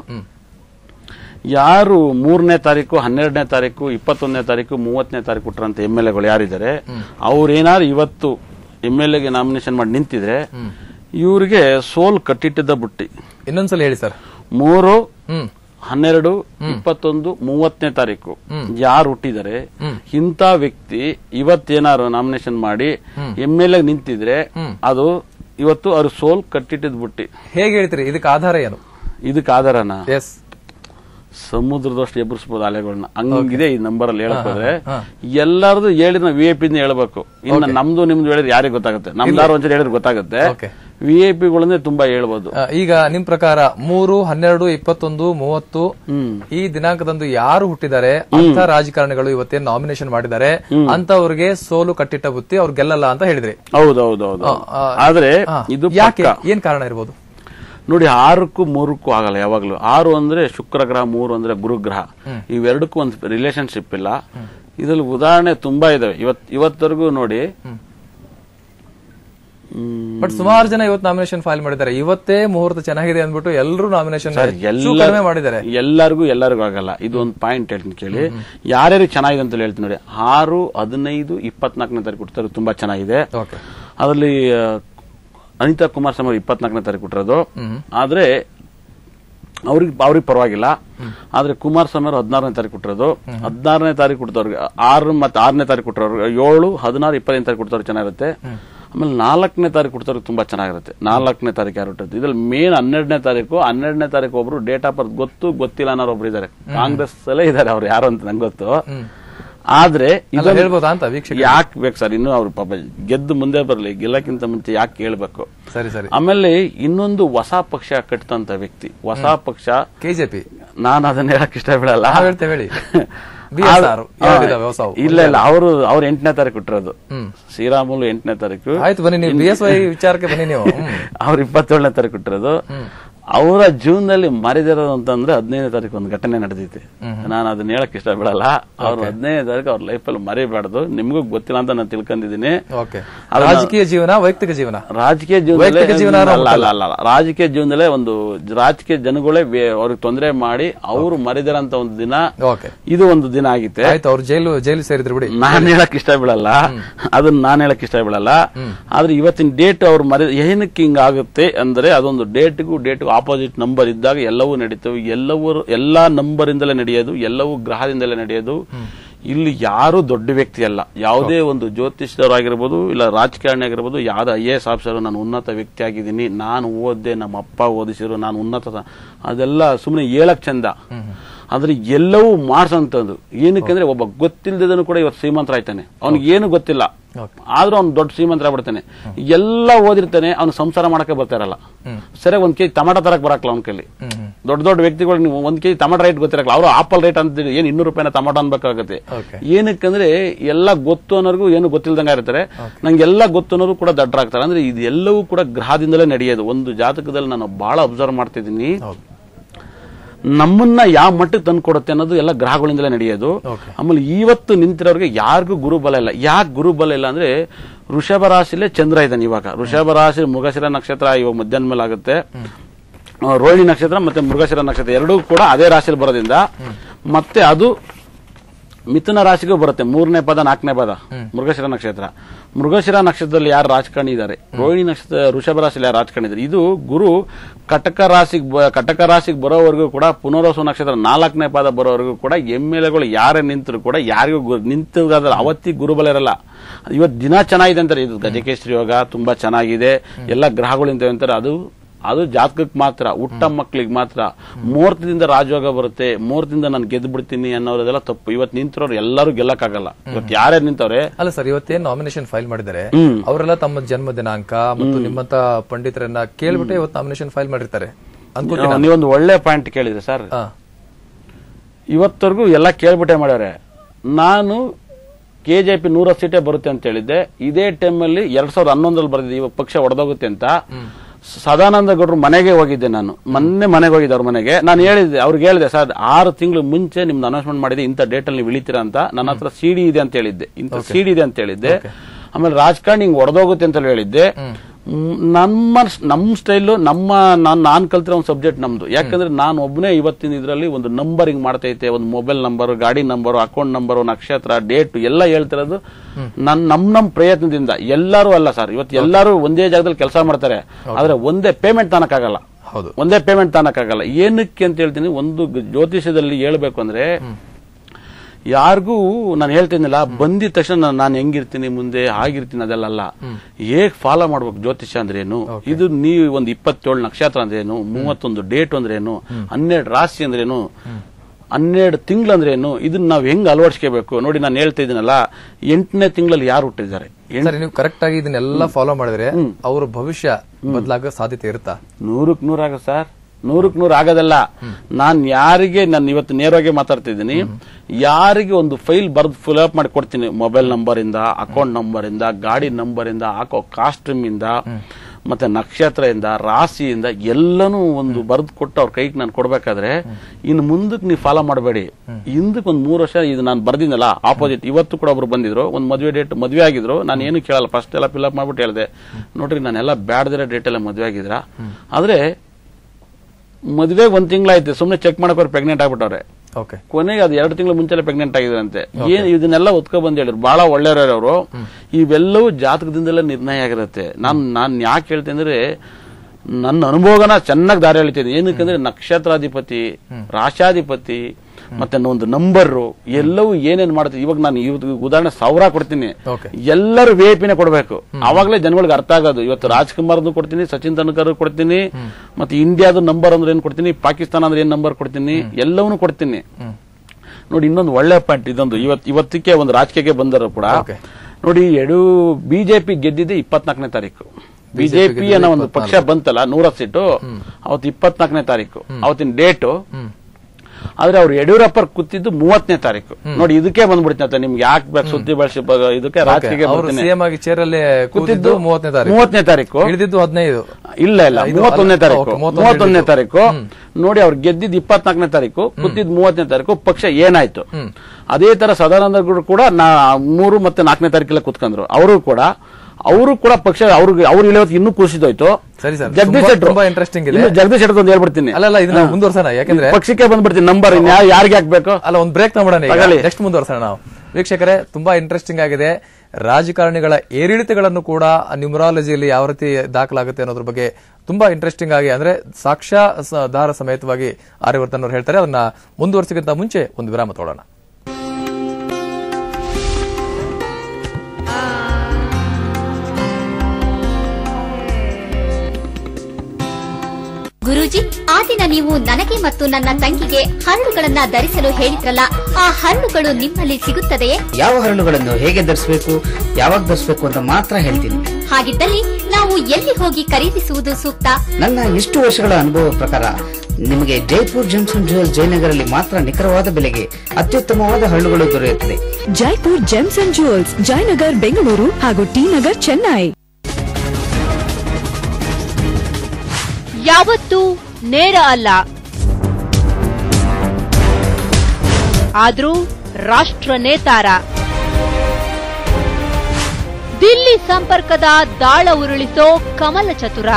ಯಾರು ಮೂರನೇ ತಾರೀಕು ಹನ್ನೆರಡನೇ ತಾರೀಕು ಇಪ್ಪತ್ತೊಂದನೇ ತಾರೀಕು ಮೂವತ್ತನೇ ತಾರೀಕು ಕೊಟ್ಟರಂತ ಎಮ್ ಎಲ್ ಎಗಳು ಯಾರಿದ್ದಾರೆ ಅವ್ರೇನಾದ್ರು ಇವತ್ತು ಎಮ್ ಎಲ್ ಎಗೆ ನಾಮಿನೇಷನ್ ಮಾಡಿ ನಿಂತಿದ್ರೆ ಇವ್ರಿಗೆ ಸೋಲ್ ಕಟ್ಟಿಟ್ಟಿದ್ದ ಬುಟ್ಟಿ ಇನ್ನೊಂದ್ಸಲ ಹೇಳಿ ಸರ್ ಮೂರು ಹನ್ನೆರಡು ಇಪ್ಪತ್ತೊಂದು ಮೂವತ್ತನೇ ತಾರೀಕು ಯಾರು ಹುಟ್ಟಿದ್ದಾರೆ ಇಂಥ ವ್ಯಕ್ತಿ ಇವತ್ತೇನಾರು ನಾಮಿನೇಷನ್ ಮಾಡಿ ಎಮ್ ಎಲ್ ಎ ನಿಂತಿದ್ರೆ ಅದು ಇವತ್ತು ಅವ್ರ ಸೋಲ್ ಕಟ್ಟಿಟ್ಟಿದ್ ಬುಟ್ಟಿ ಹೇಗೆ ಹೇಳ್ತೀರಿ ಇದಕ್ಕೆ ಆಧಾರ ಏನು ಇದಕ್ಕೆ ಆಧಾರನ ಎಸ್ ಸಮುದ್ರದಷ್ಟು ಎಬ್ಬರಿಸಬಹುದು ಅಲೆಗಳನ್ನ ಹಂಗಿದೆ ಈ ನಂಬರ್ ಅಲ್ಲಿ ಹೇಳಕ್ ಹೋದ್ರೆ ಎಲ್ಲಾರದು ಹೇಳಿ ನಾವು ವಿ ಐ ಪಿ ಹೇಳ್ಬೇಕು ಇನ್ನು ನಮ್ದು ನಿಮ್ದು ಹೇಳಿದ್ರೆ ಯಾರಿಗೆ ಗೊತ್ತಾಗುತ್ತೆ ನಮ್ದಾರು ಒಂದ್ಸರಿ ಹೇಳಿದ್ರೆ ಗೊತ್ತಾಗುತ್ತೆ ವಿ ಐ ಪಿಗಳನ್ನೇ ತುಂಬಾ ಹೇಳ್ಬೋದು ಆ, ಈಗ ನಿಮ್ ಪ್ರಕಾರ ಮೂರು ಹನ್ನೆರಡು ಇಪ್ಪತ್ತೊಂದು ಮೂವತ್ತು ಈ ದಿನಾಂಕದಂದು ಯಾರು ಹುಟ್ಟಿದ್ದಾರೆ ಅಂತ ರಾಜಕಾರಣಿಗಳು ಇವತ್ತೇನು ನಾಮಿನೇಷನ್ ಮಾಡಿದ್ದಾರೆ ಅಂತವ್ರಿಗೆ ಸೋಲು ಕಟ್ಟಿಟ್ಟ ಬುತ್ತಿ ಅವ್ರು ಗೆಲ್ಲಲ್ಲ ಅಂತ ಹೇಳಿದ್ರಿ ಹೌದೌದೌದು ಆ, ಆ, ಆದ್ರೆ ಆ, ಇದು ಯಾಕೆ ಪಕ್ಕ. ಏನ್ ಕಾರಣ ಇರ್ಬೋದು ನೋಡಿ ಆರಕ್ಕೂ ಮೂರಕ್ಕೂ ಆಗಲ್ಲ ಯಾವಾಗ್ಲೂ ಆರು ಅಂದ್ರೆ ಶುಕ್ರ ಗ್ರಹ ಮೂರು ಅಂದ್ರೆ ಗುರುಗ್ರಹ ಹ್ಮ್. ಇವೆರಡಕ್ಕೂ ಒಂದು ರಿಲೇಶನ್ಶಿಪ್ ಇಲ್ಲ ಇದ್ರಲ್ಲಿ ಉದಾಹರಣೆ ತುಂಬಾ ಇದಾವೆ ಇವತ್ ಇವತ್ತರೆಗೂ ನೋಡಿ ಬಟ್ ಸುಮಾರು ಜನ ಇವತ್ತು ನಾಮಿನೇಷನ್ ಫೈಲ್ ಮಾಡಿದ್ದಾರೆ ಇವತ್ತೇ ಮುಹೂರ್ತ ಚೆನ್ನಾಗಿದೆ ಅಂದ್ಬಿಟ್ಟು ಎಲ್ಲರೂ ನಾಮಿನೇಷನ್ ಸರ್ ಎಲ್ಲ ಕಡಿಮೆ ಮಾಡಿದ್ದಾರೆ ಎಲ್ಲರಿಗೂ ಎಲ್ಲರಿಗೂ ಆಗಲ್ಲ ಇದು ಒಂದು ಪಾಯಿಂಟ್ ಹೇಳ್ತೀನಿ ಕೇಳಿ ಯಾರ್ಯಾರಿಗೆ ಚೆನ್ನಾಗಿದೆ ಅಂತ ಹೇಳ್ತೀನಿ ನೋಡಿ ಆರು ಹದಿನೈದು ಇಪ್ಪತ್ನಾಲ್ಕನೇ ತಾರೀಕು ಕೊಡ್ತಾರೆ ತುಂಬಾ ಚೆನ್ನಾಗಿದೆ ಅದರಲ್ಲಿ ಆ, ಅನಿತಾ ಕುಮಾರಸ್ವಾಮಿ ಅವರು ಇಪ್ಪತ್ನಾಲ್ಕನೇ ತಾರೀಕು ಕೊಟ್ಟಿರೋದು ಆದ್ರೆ ಅವ್ರಿಗೆ ಅವ್ರಿಗೆ ಪರವಾಗಿಲ್ಲ ಆದ್ರೆ ಕುಮಾರಸ್ವಾಮಿ ಅವರು ಹದಿನಾರನೇ ತಾರೀಕು ಕೊಟ್ಟಿರೋದು ಹದಿನಾರನೇ ತಾರೀಕು ಕೊಡ್ತವ್ರಿಗೆ ಆರು ಮತ್ತೆ ಆರನೇ ತಾರೀಕು ಕೊಟ್ಟವ್ರು ಏಳು ಹದಿನಾರು ಇಪ್ಪತ್ತೈದು ತಾರೀಕು ಕೊಡ್ತವ್ರು ಚೆನ್ನಾಗಿರುತ್ತೆ ಆಮೇಲೆ ನಾಲ್ಕನೇ ತಾರೀಕು ಕೊಡ್ತವ್ರಿಗೆ ತುಂಬಾ ಚೆನ್ನಾಗಿರುತ್ತೆ ನಾಲ್ಕನೇ ತಾರೀಕು ಯಾರು ಹುಟ್ಟಿರುತ್ತೆ ಇದ್ರಲ್ಲಿ ಮೇನ್ ಹನ್ನೆರಡನೇ ತಾರೀಕು ಹನ್ನೆರಡನೇ ತಾರೀಕು ಒಬ್ರು ಡೇಟ್ ಆಫ್ ಬರ್ತ್ ಗೊತ್ತು ಗೊತ್ತಿಲ್ಲ ಅನ್ನೋರು ಒಬ್ರು ಇದ್ದಾರೆ ಕಾಂಗ್ರೆಸ್ ಅಲ್ಲೇ ಇದ್ದಾರೆ ಅವ್ರು ಯಾರು ಅಂತ ನಂಗೆ ಗೊತ್ತು ಆದ್ರೆ ಅಲ್ಲ, ಇದೊಂದು- ಹೇಳ್ಬೋದಾ ಅಂತ ವೀಕ್ಷಕರಿಗೆ? ಯಾಕೆ ಬೇಕು ಸರ್ ಇನ್ನು ಅವ್ರು ಪಾಪ ಗೆದ್ದು ಮುಂದೆ ಬರಲಿ ಗೆಲ್ಲಕ್ಕಿಂತ ಮುಂಚೆ ಯಾಕೆ ಕೇಳಬೇಕು ಸರಿ ಸರಿ ಆಮೇಲೆ ಇನ್ನೊಂದು ಹೊಸ ಪಕ್ಷ ಕಟ್ಟಂತ ವ್ಯಕ್ತಿ ಹೊಸ ಪಕ್ಷ ಕೆಜೆಪಿ ನಾನು ಅದನ್ನ ಹೇಳಕ್ ಇಷ್ಟ ಬೀಳಲ್ಲ ನಾವ್ ಹೇಳ್ತೇವೆ ಹೇಳಿ. BSR, ಎರಡಿದಾವೆ ಹೊಸವು. ಇಲ್ಲ ಇಲ್ಲ ಅವರು ಅವ್ರು ಎಂಟನೇ ತಾರೀಕು ಕೊಟ್ಟಿರೋದು ಹ್ಮ್. ಶ್ರೀರಾಮುಲು ಎಂಟನೇ ತಾರೀಕು ಆಯ್ತು ಬನ್ನಿ ನೀವು ಬಿ ಎಸ್ ವೈ ವಿಚಾರಕ್ಕೆ ಬನ್ನಿ ನೀವು ಹ್ಮ್. ಅವ್ರು ಇಪ್ಪತ್ತೇಳನೇ ತಾರೀಕು ಕೊಟ್ಟಿರೋದು ಅವರ ಜೀವನದಲ್ಲಿ ಮರೆದಿರೋದು ಅಂತಂದ್ರೆ ಹದಿನೈದನೇ ತಾರೀಕು ಒಂದು ಘಟನೆ ನಡೆದೈತೆ ನಾನು ಅದನ್ನ ಹೇಳಕ್ ಇಷ್ಟ ಬೀಳಲ್ಲ ಅವ್ರು ಹದಿನೈದನೇ ತಾರೀಕು ಅವ್ರ ಲೈಫಲ್ಲಿ ಮರಿಬಾರ್ದು ನಿಮ್ಗೂ ಗೊತ್ತಿಲ್ಲ ಅಂತ ನಾನು ತಿಳ್ಕೊಂಡಿದ್ದೀನಿ ಓಕೆ ಅದನ್ನ- ರಾಜಕೀಯ ಜೀವನ ವೈಯಕ್ತಿಕ ಜೀವನ ರಾಜಕೀಯ ಜೀವನದಲ್ಲೇ ವೈಯಕ್ತಿಕ ಜೀವನ ಅಲ್ಲ, ಅನ್ನೋ ಅಲ್ಲ, ಅಲ್ಲ, ಅಲ್ಲ. ರಾಜಕೀಯ ಜೀವನದಲ್ಲೇ ಒಂದು ರಾಜಕೀಯ ಜನಗಳೇ ಬೇ- ಅವ್ರಿಗೆ ತೊಂದರೆ ಮಾಡಿ ಅವರು ಮರಿದಿರಂತ ಒಂದು ದಿನ ಓಕೆ ಇದು ಒಂದು ದಿನ ಆಗಿತ್ತೆ ಆಯ್ತು ಅವ್ರು ಜೈಲು ಜೈಲು ಸೇರಿದ್ರು ಬಿಡಿ ನಾನ್ ಹೇಳಕ್ ಇಷ್ಟ ಬೀಳಲ್ಲ ಅದನ್ನ ನಾನ್ ಹೇಳಕ್ ಇಷ್ಟ ಬೀಳಲ್ಲ ಆದ್ರೆ ಇವತ್ತಿನ ಡೇಟ್ ಅವ್ರು ಮರಿ ಏನಕ್ಕೆ ಹಿಂಗ ಆಗುತ್ತೆ ಅಂದ್ರೆ ಅದೊಂದು ಡೇಟ್ಗೂ ಡೇಟ್ಗೂ ಆಪೋಸಿಟ್ ನಂಬರ್ ಇದ್ದಾಗ ಎಲ್ಲವೂ ನಡೀತವೆ ಎಲ್ಲವೂ ಎಲ್ಲಾ ನಂಬರ್ ಇಂದಲೇ ನಡೆಯೋದು ಎಲ್ಲವೂ ಗ್ರಹದಿಂದಲೇ ನಡೆಯೋದು ಇಲ್ಲಿ ಯಾರು ದೊಡ್ಡ ವ್ಯಕ್ತಿ ಅಲ್ಲ ಯಾವುದೇ ಒಂದು ಜ್ಯೋತಿಷ್ಯರಾಗಿರ್ಬೋದು ಇಲ್ಲ ರಾಜಕಾರಣಿ ಆಗಿರ್ಬೋದು ಯಾವ್ದು ಐ ಎ ಎಸ್ ಆಫೀಸರ್ ನಾನು ಉನ್ನತ ವ್ಯಕ್ತಿ ಆಗಿದ್ದೀನಿ ನಾನು ಓದ್ದೆ ನಮ್ಮ ಅಪ್ಪ ಓದಿಸಿರು ನಾನು ಉನ್ನತ ಸ- ಅದೆಲ್ಲ ಸುಮ್ಮನೆ ಹೇಳಕ್ ಚಂದ ಆದ್ರೆ ಎಲ್ಲವೂ ಮಾಡ್ಸಂತದ್ದು ಏನಕ್ಕಂದ್ರೆ ಒಬ್ಬ ಗೊತ್ತಿಲ್ಲದನು ಕೂಡ ಇವತ್ತು ಶ್ರೀಮಂತರಾಯ್ತಾನೆ ಅವ್ನಿಗೆ ಏನು ಗೊತ್ತಿಲ್ಲ ಆದ್ರೂ ಅವ್ನು ದೊಡ್ಡ ಶ್ರೀಮಂತರಾಗ್ಬಿಡ್ತಾನೆ ಎಲ್ಲ ಓದಿರ್ತಾನೆ ಅವ್ನು ಸಂಸಾರ ಮಾಡಕ್ಕೆ ಬರ್ತಾ ಇರಲ್ಲ ಸರಿಯಾಗಿ ಒಂದ್ ಕೆಜಿ ಟಮಾಟ ತರಕ್ ಬರಕ್ಲ ಅವ್ನ ಕೈಲಿ ದೊಡ್ಡ ದೊಡ್ಡ ವ್ಯಕ್ತಿಗಳು ನೀವು ಒಂದ್ ಕೆಜಿ ಟಮಾಟ ರೇಟ್ ಗೊತ್ತಿರಲ್ಲ ಅವರು ಆಪಲ್ ರೇಟ್ ಅಂತ ಏನ್ ಇನ್ನೂರು ರೂಪಾಯಿನ ಟಮಾಟ ಅನ್ಬೇಕಾಗುತ್ತೆ ಏನಕ್ಕಂದ್ರೆ ಎಲ್ಲ ಗೊತ್ತು ಅನ್ನೋರ್ಗು ಏನು ಗೊತ್ತಿಲ್ದಂಗ ಇರ್ತಾರೆ ನಂಗೆ ಎಲ್ಲ ಗೊತ್ತು ಅನ್ನೋರು ಕೂಡ ದಡ್ಡರಾಗ್ತಾರೆ ಅಂದ್ರೆ ಇದೆಲ್ಲವೂ ಕೂಡ ಗ್ರಹದಿಂದಲೇ ನಡೆಯೋದು ಒಂದು ಜಾತಕದಲ್ಲಿ ನಾನು ಬಹಳ ಅಬ್ಸರ್ವ್ ಮಾಡ್ತಿದ್ದೀನಿ ನಮ್ಮನ್ನ ಯಾವ ಮಟ್ಟಕ್ಕೆ ತಂದು ಕೊಡುತ್ತೆ ಅನ್ನೋದು ಎಲ್ಲ ಗ್ರಹಗಳಿಂದಲೇ ನಡೆಯೋದು ಆಮೇಲೆ ಇವತ್ತು ನಿಂತಿರೋರಿಗೆ ಯಾರಿಗೂ ಗುರುಬಲ ಇಲ್ಲ ಯಾಕೆ ಗುರುಬಲ ಇಲ್ಲ ಅಂದ್ರೆ ವೃಷಭ ರಾಶಿಲೇ ಚಂದ್ರ ಇದ್ದಾನೆ ಇವಾಗ ವೃಷಭ ರಾಶಿ ಮೃಗಶಿರ ನಕ್ಷತ್ರ ಇವಾಗ ಮಧ್ಯಾಹ್ನ ಮೇಲೆ ಆಗುತ್ತೆ ಆ, ರೋಹಿಣಿ ನಕ್ಷತ್ರ ಮತ್ತೆ ಮೃಗಶಿರ ನಕ್ಷತ್ರ ಎರಡೂ ಕೂಡ ಅದೇ ರಾಶಿಯಲ್ಲಿ ಬರೋದ್ರಿಂದ ಮತ್ತೆ ಅದು ಮಿಥುನ ರಾಶಿಗೂ ಬರುತ್ತೆ ಮೂರನೇ ಪದ ನಾಲ್ಕನೇ ಪದ ಮೃಗಶಿರ ನಕ್ಷತ್ರ ಮೃಗಶಿರ ನಕ್ಷತ್ರದಲ್ಲಿ ಯಾರು ರಾಜಕಾರಣಿ ಇದ್ದಾರೆ ರೋಹಿಣಿ ನಕ್ಷತ್ರ ವೃಷಭ ರಾಶಿಯಲ್ಲಿ ಯಾರು ರಾಜಕಾರಣಿ ಇದ್ದಾರೆ ಇದು ಗುರು ಕಟಕ ರಾಶಿಗೆ ಬ- ಕಟಕ ರಾಶಿಗೆ ಬರೋವರೆಗೂ ಕೂಡ ಪುನರ್ವಸು ನಕ್ಷತ್ರ ನಾಲ್ಕನೇ ಪದ ಬರೋವರೆಗೂ ಕೂಡ ಎಂ ಎಲ್ ಎಗಳು ಯಾರೇ ನಿಂತರು ಕೂಡ ಯಾರಿಗೂ ಗು- ನಿಂತಿರೋದ್ರ ಅವತ್ತಿ ಗುರುಬಲ ಇರಲ್ಲ ಇವತ್ತು ದಿನ ಚೆನ್ನಾಗಿದೆ ಅಂತಾರೆ ಇದು ಗಜಕೇಶ್ವರಿ ಯೋಗ ತುಂಬಾ ಚೆನ್ನಾಗಿದೆ ಎಲ್ಲ ಗ್ರಹಗಳು ನಿಂತವೆ ಅಂತಾರೆ ಅದು ಅದು ಜಾತಕಕ್ಕೆ ಮಾತ್ರ ಹುಟ್ಟ ಮಕ್ಕಳಿಗೆ ಮಾತ್ರ ಮುಹೂರ್ತದಿಂದ ರಾಜಯೋಗ ಬರುತ್ತೆ ಮುಹೂರ್ತದಿಂದ ನಾನು ಗೆದ್ದು ಬಿಡ್ತೀನಿ ಅನ್ನೋದೆಲ್ಲ ತಪ್ಪು ಇವತ್ತು ನಿಂತಿರೋರು ಎಲ್ಲರೂ ಗೆಲ್ಲಕ್ಕಾಗಲ್ಲ ಇವತ್ತು ಯಾರ್ಯಾರು ನಿಂತವ್ರೆ ಅಲ್ಲ ಸರ್ ಇವತ್ತೇನ್ ನಾಮಿನೇಷನ್ ಫೈಲ್ ಮಾಡಿದ್ದಾರೆ ಹ್ಮ್. ಅವರೆಲ್ಲ ತಮ್ಮ ಜನ್ಮ ದಿನಾಂಕ ಮತ್ತು ನಿಮ್ಮಂತ ಪಂಡಿತರನ್ನ ಕೇಳ್ಬಿಟ್ಟೆ ಇವತ್ತು ನಾಮಿನೇಷನ್ ಫೈಲ್ ಮಾಡಿರ್ತಾರೆ ಅನ್ಕೋತೀನಿ ನಾನು. ನೀವೊಂದು ಒಳ್ಳೆ ಪಾಯಿಂಟ್ ಕೇಳಿದ್ರಿ ಸರ್ ಇವತ್ತವರೆಗೂ ಎಲ್ಲ ಕೇಳ್ಬಿಟ್ಟೆ ಮಾಡ್ಯಾರೆ ನಾನು ಕೆಜೆಪಿ ನೂರ ಸೀಟೇ ಬರುತ್ತೆ ಅಂತ ಹೇಳಿದ್ದೆ ಇದೇ ಟೈಮಲ್ಲಿ ಎರಡ್ ಸಾವಿರದ ಹನ್ನೊಂದರಲ್ಲಿ ಬರೆದಿದ್ದೆ ಇವಾಗ ಪಕ್ಷ ಒಡೆದೋಗುತ್ತೆ ಅಂತ ಸದಾನಂದ ಗೌಡ್ರು ಮನೆಗೆ ಹೋಗಿದ್ದೆ ನಾನು ಮೊನ್ನೆ ಮನೆಗೆ ಹೋಗಿದ್ದೆ ಅವ್ರ ಮನೆಗೆ ನಾನು ಹೇಳಿದ್ದೆ ಅವ್ರಿಗೆ ಹೇಳಿದೆ ಸರ್ ಆರು ತಿಂಗಳು ಮುಂಚೆ ನಿಮ್ದು ಅನೌನ್ಸ್ಮೆಂಟ್ ಮಾಡಿದೆ ಇಂಥ ಡೇಟಲ್ಲಿ ನೀವು ಇಳಿತೀರಾ ಅಂತ ನನ್ನ ಹತ್ರ ಸಿಡಿ ಇದೆ ಅಂತ ಹೇಳಿದ್ದೆ ಇಂಥ ಸಿಡಿ ಇದೆ ಅಂತ ಹೇಳಿದ್ದೆ ಆಮೇಲೆ ರಾಜಕಾರಣಿ ಹಿಂಗ್ ಒಡೆದೋಗುತ್ತೆ ಅಂತ ಹೇಳಿದ್ದೆ ಮ್, ನಮ್ಮ ನಮ್ಮ ಸ್ಟೈಲು ನಮ್ಮ ನಾನು ನಾನು ಕಲ್ತಿರೋ ಒಂದು ಸಬ್ಜೆಕ್ಟ್ ನಮ್ದು ಯಾಕಂದ್ರೆ ನಾನು ಒಬ್ಬನೇ ಇವತ್ತಿನ ಇದರಲ್ಲಿ ಒಂದು ನಂಬರಿಂಗ್ ಮಾಡ್ತೈತೆ ಒಂದು ಮೊಬೈಲ್ ನಂಬರ್ ಗಾಡಿ ನಂಬರ್ ಅಕೌಂಟ್ ನಂಬರ್ ನಕ್ಷತ್ರ ಡೇಟ್ ಎಲ್ಲ ಹೇಳ್ತಿರೋದು ನನ್ ನಮ್ ನಮ್ ಪ್ರಯತ್ನದಿಂದ ಎಲ್ಲರೂ ಅಲ್ಲ ಸರ್ ಇವತ್ತು ಎಲ್ಲರೂ ಒಂದೇ ಜಾಗದಲ್ಲಿ ಕೆಲಸ ಮಾಡ್ತಾರೆ ಆದ್ರೆ ಒಂದೇ ಪೇಮೆಂಟ್ ತಾನಕ್ಕಾಗಲ್ಲ ಹೌದು ಒಂದೇ ಪೇಮೆಂಟ್ ತಾನಕ್ಕಾಗಲ್ಲ ಏನಕ್ಕೆ ಅಂತ ಹೇಳ್ತೀನಿ ಒಂದು ಗ- ಜ್ಯೋತಿಷ್ಯದಲ್ಲಿ ಹೇಳ್ಬೇಕು ಅಂದ್ರೆ ಯಾರಿಗೂ ನಾನು ಹೇಳ್ತೀನಿಲ್ಲ ಬಂದಿದ ತಕ್ಷಣ ನಾನ್- ನಾನು ಹೆಂಗಿರ್ತೀನಿ ಮುಂದೆ ಆಗಿರ್ತೀನಿ ಅದೆಲ್ಲ ಅಲ್ಲ ಹೇಗ್ ಫಾಲೋ ಮಾಡ್ಬೇಕು ಜ್ಯೋತಿಷ್ಯ ಅಂದ್ರೆ ಏನು ಇದು ನೀವು ಒಂದು ಇಪ್ಪತ್ತೇಳು ನಕ್ಷತ್ರ ಅಂದ್ರೆ ಏನು ಮೂವತ್ತೊಂದು ಡೇಟ್ ಅಂದ್ರೆ ಏನು ಹನ್ನೆರಡು ರಾಶಿ ಅಂದ್ರೆ ಏನು ಹನ್ನೆರಡು ತಿಂಗಳು ಅಂದ್ರೆ ಏನು ಇದನ್ನ ನಾವು ಹೆಂಗ್ ಅಳವಡಿಸ್ಕೋಬೇಕು ನೋಡಿ ನಾನು ಹೇಳ್ತಾ ಇದ್ದೀನಲ್ಲ ಎಂಟನೇ ತಿಂಗಳಲ್ಲಿ ಯಾರು ಹುಟ್ಟಿದ್ದಾರೆ ಸರಿ ನೀವು ಕರೆಕ್ಟ್ ಆಗಿ ಇದನ್ನೆಲ್ಲ ಫಾಲೋ ಮಾಡಿದ್ರೆ ಅವ್ರ ಭವಿಷ್ಯ ಬದಲಾಗೋ ಸಾಧ್ಯತೆ ಇರುತ್ತಾ ನೂರಕ್ ನೂರ ಆಗ ಸರ್ ನೂರಕ್ ನೂರ ಆಗೋದಲ್ಲ ನಾನ್ ಯಾರಿಗೆ ನಾನು ಇವತ್ತು ನೇರವಾಗಿ ಮಾತಾಡ್ತಿದ್ದೀನಿ ಯಾರಿಗೆ ಒಂದು ಫೈಲ್ ಬರ್ದು ಫುಲ್ ಅಪ್ ಮಾಡಿ ಕೊಡ್ತೀನಿ ಮೊಬೈಲ್ ನಂಬರ್ ಇಂದ ಅಕೌಂಟ್ ನಂಬರ್ ಇಂದ ಗಾಡಿ ನಂಬರ್ ಇಂದ ಹಾಕೋ ಕಾಸ್ಟ್ಯೂಮ್ ಇಂದ ಮತ್ತೆ ನಕ್ಷತ್ರದಿಂದ ರಾಶಿಯಿಂದ ಎಲ್ಲನೂ ಒಂದು ಬರೆದು ಕೊಟ್ಟು ಅವ್ರ ಕೈಗೆ ನಾನು ಕೊಡ್ಬೇಕಾದ್ರೆ ಇನ್ನು ಮುಂದಕ್ಕೆ ನೀವು ಫಾಲೋ ಮಾಡಬೇಡಿ ಹಿಂದಕ್ಕೆ ಒಂದು ಮೂರು ವರ್ಷ ಇದು ನಾನು ಬರ್ದಿನಲ್ಲ ಆಪೋಸಿಟ್ ಇವತ್ತು ಕೂಡ ಒಬ್ರು ಬಂದಿದ್ರು ಒಂದು ಮದುವೆ ಡೇಟ್ ಮದುವೆ ಆಗಿದ್ರು ನಾನು ಏನು ಕೇಳಲ್ಲ ಫಸ್ಟ್ ಎಲ್ಲ ಫಿಲ್ಅಪ್ ಮಾಡ್ಬಿಟ್ಟು ಹೇಳಿದೆ ನೋಡ್ರಿ ನಾನೆಲ್ಲ ಬ್ಯಾಡದಿರೋ ಡೇಟ್ ಎಲ್ಲ ಮದುವೆ ಆಗಿದ್ರಾ ಆದ್ರೆ ಮದುವೆ ಒಂದ್ ತಿಂಗಳಾಯ್ತು ಸುಮ್ಮನೆ ಚೆಕ್ ಮಾಡಕ್ ಅವ್ರು ಪ್ರೆಗ್ನೆಂಟ್ ಆಗ್ಬಿಟ್ಟವ್ರೆ ಓಕೆ ಕೊನೆಗೆ ಅದು ಎರಡು ತಿಂಗಳ ಮುಂಚೆಲ್ಲ ಪ್ರೆಗ್ನೆಂಟ್ ಆಗಿದ್ರಂತೆ ಏನ್ ಇದನ್ನೆಲ್ಲ ಒತ್ಕೊ ಬಂದ್ ಹೇಳಿದ್ರು ಬಹಳ ಒಳ್ಳೆಯವರು ಅವರು ಇವೆಲ್ಲವೂ ಜಾತಕದಿಂದಲೇ ನಿರ್ಣಯ ಆಗಿರುತ್ತೆ ನಾನ್ ನಾನ್ ಯಾಕೆ ಹೇಳ್ತೀನಿ ಅಂದ್ರೆ ನನ್ನ ಅನುಭವನ ಚೆನ್ನಾಗಿ ದಾರಿ ಎಳಿತೀನಿ ಏನಕ್ಕಂದ್ರೆ ನಕ್ಷತ್ರಾಧಿಪತಿ ರಾಶಾಧಿಪತಿ ಮತ್ತೆ ಒಂದು ನಂಬರ್ ಎಲ್ಲವೂ ಏನೇನ್ ಮಾಡುತ್ತೆ ಇವಾಗ ನಾನು ಇವತ್ತು ಉದಾಹರಣೆ ಸಾವಿರ ಕೊಡ್ತೀನಿ ಎಲ್ಲರೂ ವಿ ಐ ಪಿನೇ ಕೊಡ್ಬೇಕು ಅವಾಗಲೇ ಜನಗಳಿಗೆ ಅರ್ಥ ಆಗೋದು ಇವತ್ತು ರಾಜ್ಕುಮಾರ್ದು ಕೊಡ್ತೀನಿ ಸಚಿನ್ ತೆಂಡೂಲ್ಕರ್ ಕೊಡ್ತೀನಿ ಮತ್ತೆ ಇಂಡಿಯಾದ ನಂಬರ್ ಅಂದ್ರೆ ಏನ್ ಕೊಡ್ತೀನಿ ಪಾಕಿಸ್ತಾನ ಅಂದ್ರೆ ಏನ್ ನಂಬರ್ ಕೊಡ್ತೀನಿ ಎಲ್ಲವನ್ನೂ ಕೊಡ್ತೀನಿ ನೋಡಿ ಇನ್ನೊಂದು ಒಳ್ಳೆ ಪಾಯಿಂಟ್ ಇದೊಂದು ಇವತ್ ಇವತ್ತಿಗೆ ಒಂದು ರಾಜಕೀಯಕ್ಕೆ ಬಂದರು ಕೂಡ ನೋಡಿ ಎಡು ಬಿಜೆಪಿ ಗೆದ್ದಿದ್ದೆ ಇಪ್ಪತ್ನಾಲ್ಕನೇ ತಾರೀಕು ಬಿಜೆಪಿ ಅನ್ನೋ ಒಂದು ಪಕ್ಷ ಬಂತಲ್ಲ ನೂರ ಸೀಟು ಅವತ್ತು ಇಪ್ಪತ್ನಾಲ್ಕನೇ ತಾರೀಕು ಅವತ್ತಿನ ಡೇಟು ಆದ್ರೆ ಅವ್ರು ಯಡಿಯೂರಪ್ಪ ಕೂತಿದ್ದು ಮೂವತ್ತನೇ ತಾರೀಕು ನೋಡಿ ಇದಕ್ಕೆ ಬಂದ್ಬಿಡ್ತೀನಿ ನಿಮ್ಗೆ ಯಾಕೆ ಬೇಕು ಸುದ್ದಿ ಬಳಸಿ ಬ- ಇದಕ್ಕೆ ರಾಜಕೀಯ ಅವರು ಸಿಎಂ ಆಗಿ ಚೇರ್ ಅಲ್ಲಿ ಕೂತಿದ್ದು ಮೂವತ್ತನೇ ತಾರೀಕು ಮೂವತ್ತನೇ ತಾರೀಕು ಇಳಿದಿದ್ದು ಹದಿನೈದು ಇಲ್ಲ ಇಲ್ಲ ಇದು ಮೂವತ್ತೊಂದನೇ ಅಲ್ಲ. ತಾರೀಕು ಓಕೆ, ಮೂವತ್ತೊಂದು ಮೂವತ್ತೊಂದನೇ ಹಿಡಿದು. ತಾರೀಕು ನೋಡಿ ಅವ್ರು ಗೆದ್ದಿದ್ದು ಇಪ್ಪತ್ನಾಲ್ಕನೇ ತಾರೀಕು ಕೂತಿದ್ದು ಮೂವತ್ತನೇ ತಾರೀಕು ಪಕ್ಷ ಏನಾಯ್ತು ಅದೇ ತರ ಸದಾನಂದ ಗೌಡ್ರು ಕೂಡ ನಾ ಮೂರು ಮತ್ತೆ ನಾಲ್ಕನೇ ತಾರೀಕೆಲ್ಲ ಕುತ್ಕೊಂಡ್ರು ಅವರು ಕೂಡ ಅವರು ಕೂಡ ಪಕ್ಷ ಅವ್ರಿಗೆ ಅವ್ರು ಇಳಿಯೋದು ಇನ್ನೂ ಕುಸಿದೋಯ್ತು ಸರಿ ಸರ್ ಜಗದೀಶ್ ತುಂಬಾ- ಶೆಟ್ರು ತುಂಬಾ ಇಂಟ್ರೆಸ್ಟಿಂಗ್ ಇದೆ ಇನ್ನು ಜಗದೀಶ್ ಶೆಟ್ಟರ್ ಒಂದು ಹೇಳ್ಬಿಡ್ತೀನಿ ಅಲ್ಲ ಅಲ್ಲ ಇದನ್ನ ಮುಂದುವರ್ಸೋಣ ಯಾಕಂದ್ರೆ ಪಕ್ಷಕ್ಕೆ ಬಂದ್ಬಿಡ್ತೀನಿ ನಂಬರ್ ಯಾರಿಗೆ ಹಾಕ್ಬೇಕು ಅಲ್ಲ ಒಂದು ಬ್ರೇಕ್ ತಗೊಳ್ಳೋಣ ತಗೊಳ್ಳಿ. ನೆಕ್ಸ್ಟ್ ಮುಂದುವರ್ಸೋಣ ನಾವು ವೀಕ್ಷಕರೇ ತುಂಬಾ ಇಂಟ್ರೆಸ್ಟಿಂಗ್ ಆಗಿದೆ ರಾಜಕಾರಣಿಗಳ ಏರಿಳಿತಗಳನ್ನು ಕೂಡ ನ್ಯೂಮರಾಲಜಿಯಲ್ಲಿ ಯಾವ ರೀತಿ ದಾಖಲಾಗುತ್ತೆ ಅನ್ನೋದ್ರ ಬಗ್ಗೆ ತುಂಬಾ ಇಂಟ್ರೆಸ್ಟಿಂಗ್ ಆಗಿ ಅಂದ್ರೆ ಸಾಕ್ಷ್ಯಾಧಾರ ಸಮೇತವಾಗಿ ಆರ್ಯವರ್ಧನ್ ಅವರು ಹೇಳ್ತಾರೆ ಅದನ್ನ ಮುಂದುವರ್ಸಕ್ಕಿಂತ ಮುಂಚೆ ಒಂದು ವಿರಾಮ ತಗೊಳ್ಳೋಣ ಗುರೂಜಿ ಆ ದಿನ ನೀವು ನನಗೆ ಮತ್ತು ನನ್ನ ತಂಗಿಗೆ ಹರಳುಗಳನ್ನ ಧರಿಸಲು ಹೇಳಿದ್ರಲ್ಲ ಆ ಹರಳುಗಳು ನಿಮ್ಮಲ್ಲಿ ಸಿಗುತ್ತದೆಯೇ ಯಾವ ಹರಳುಗಳನ್ನು ಹೇಗೆ ಧರಿಸಬೇಕು ಯಾವಾಗ ಧರಿಸಬೇಕು ಅಂತ ಮಾತ್ರ ಹೇಳ್ತೀನಿ ಹಾಗಿದ್ದಲ್ಲಿ ನಾವು ಎಲ್ಲಿ ಹೋಗಿ ಖರೀದಿಸುವುದು ಸೂಕ್ತ ನನ್ನ ಇಷ್ಟು ವರ್ಷಗಳ ಅನುಭವ ಪ್ರಕಾರ ನಿಮಗೆ ಜೈಪುರ್ ಜಂಕ್ಷನ್ ಜುವೆಲ್ ಜಯನಗರಲ್ಲಿ ಮಾತ್ರ ನಿಖರವಾದ ಬೆಲೆಗೆ ಅತ್ಯುತ್ತಮವಾದ ಹರಳುಗಳು ದೊರೆಯುತ್ತದೆ Jaipur gems and jewels Jayanagar Bengaluru ಹಾಗೂ ಟಿ ನಗರ್ ಚೆನ್ನೈ ಯಾವತ್ತೂ ನೇರ ಅಲ್ಲ ಆದ್ರೂ ರಾಷ್ಟ್ರ ನೇತಾರ ದಿಲ್ಲಿ ಸಂಪರ್ಕದ ದಾಳ ಉರುಳಿಸೋ ಕಮಲ ಚತುರ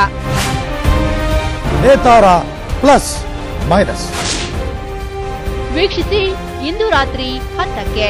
ನೇತಾರ ಪ್ಲಸ್ ಮೈನಸ್ ವೀಕ್ಷಿಸಿ ಇಂದು ರಾತ್ರಿ ಹತ್ತಕ್ಕೆ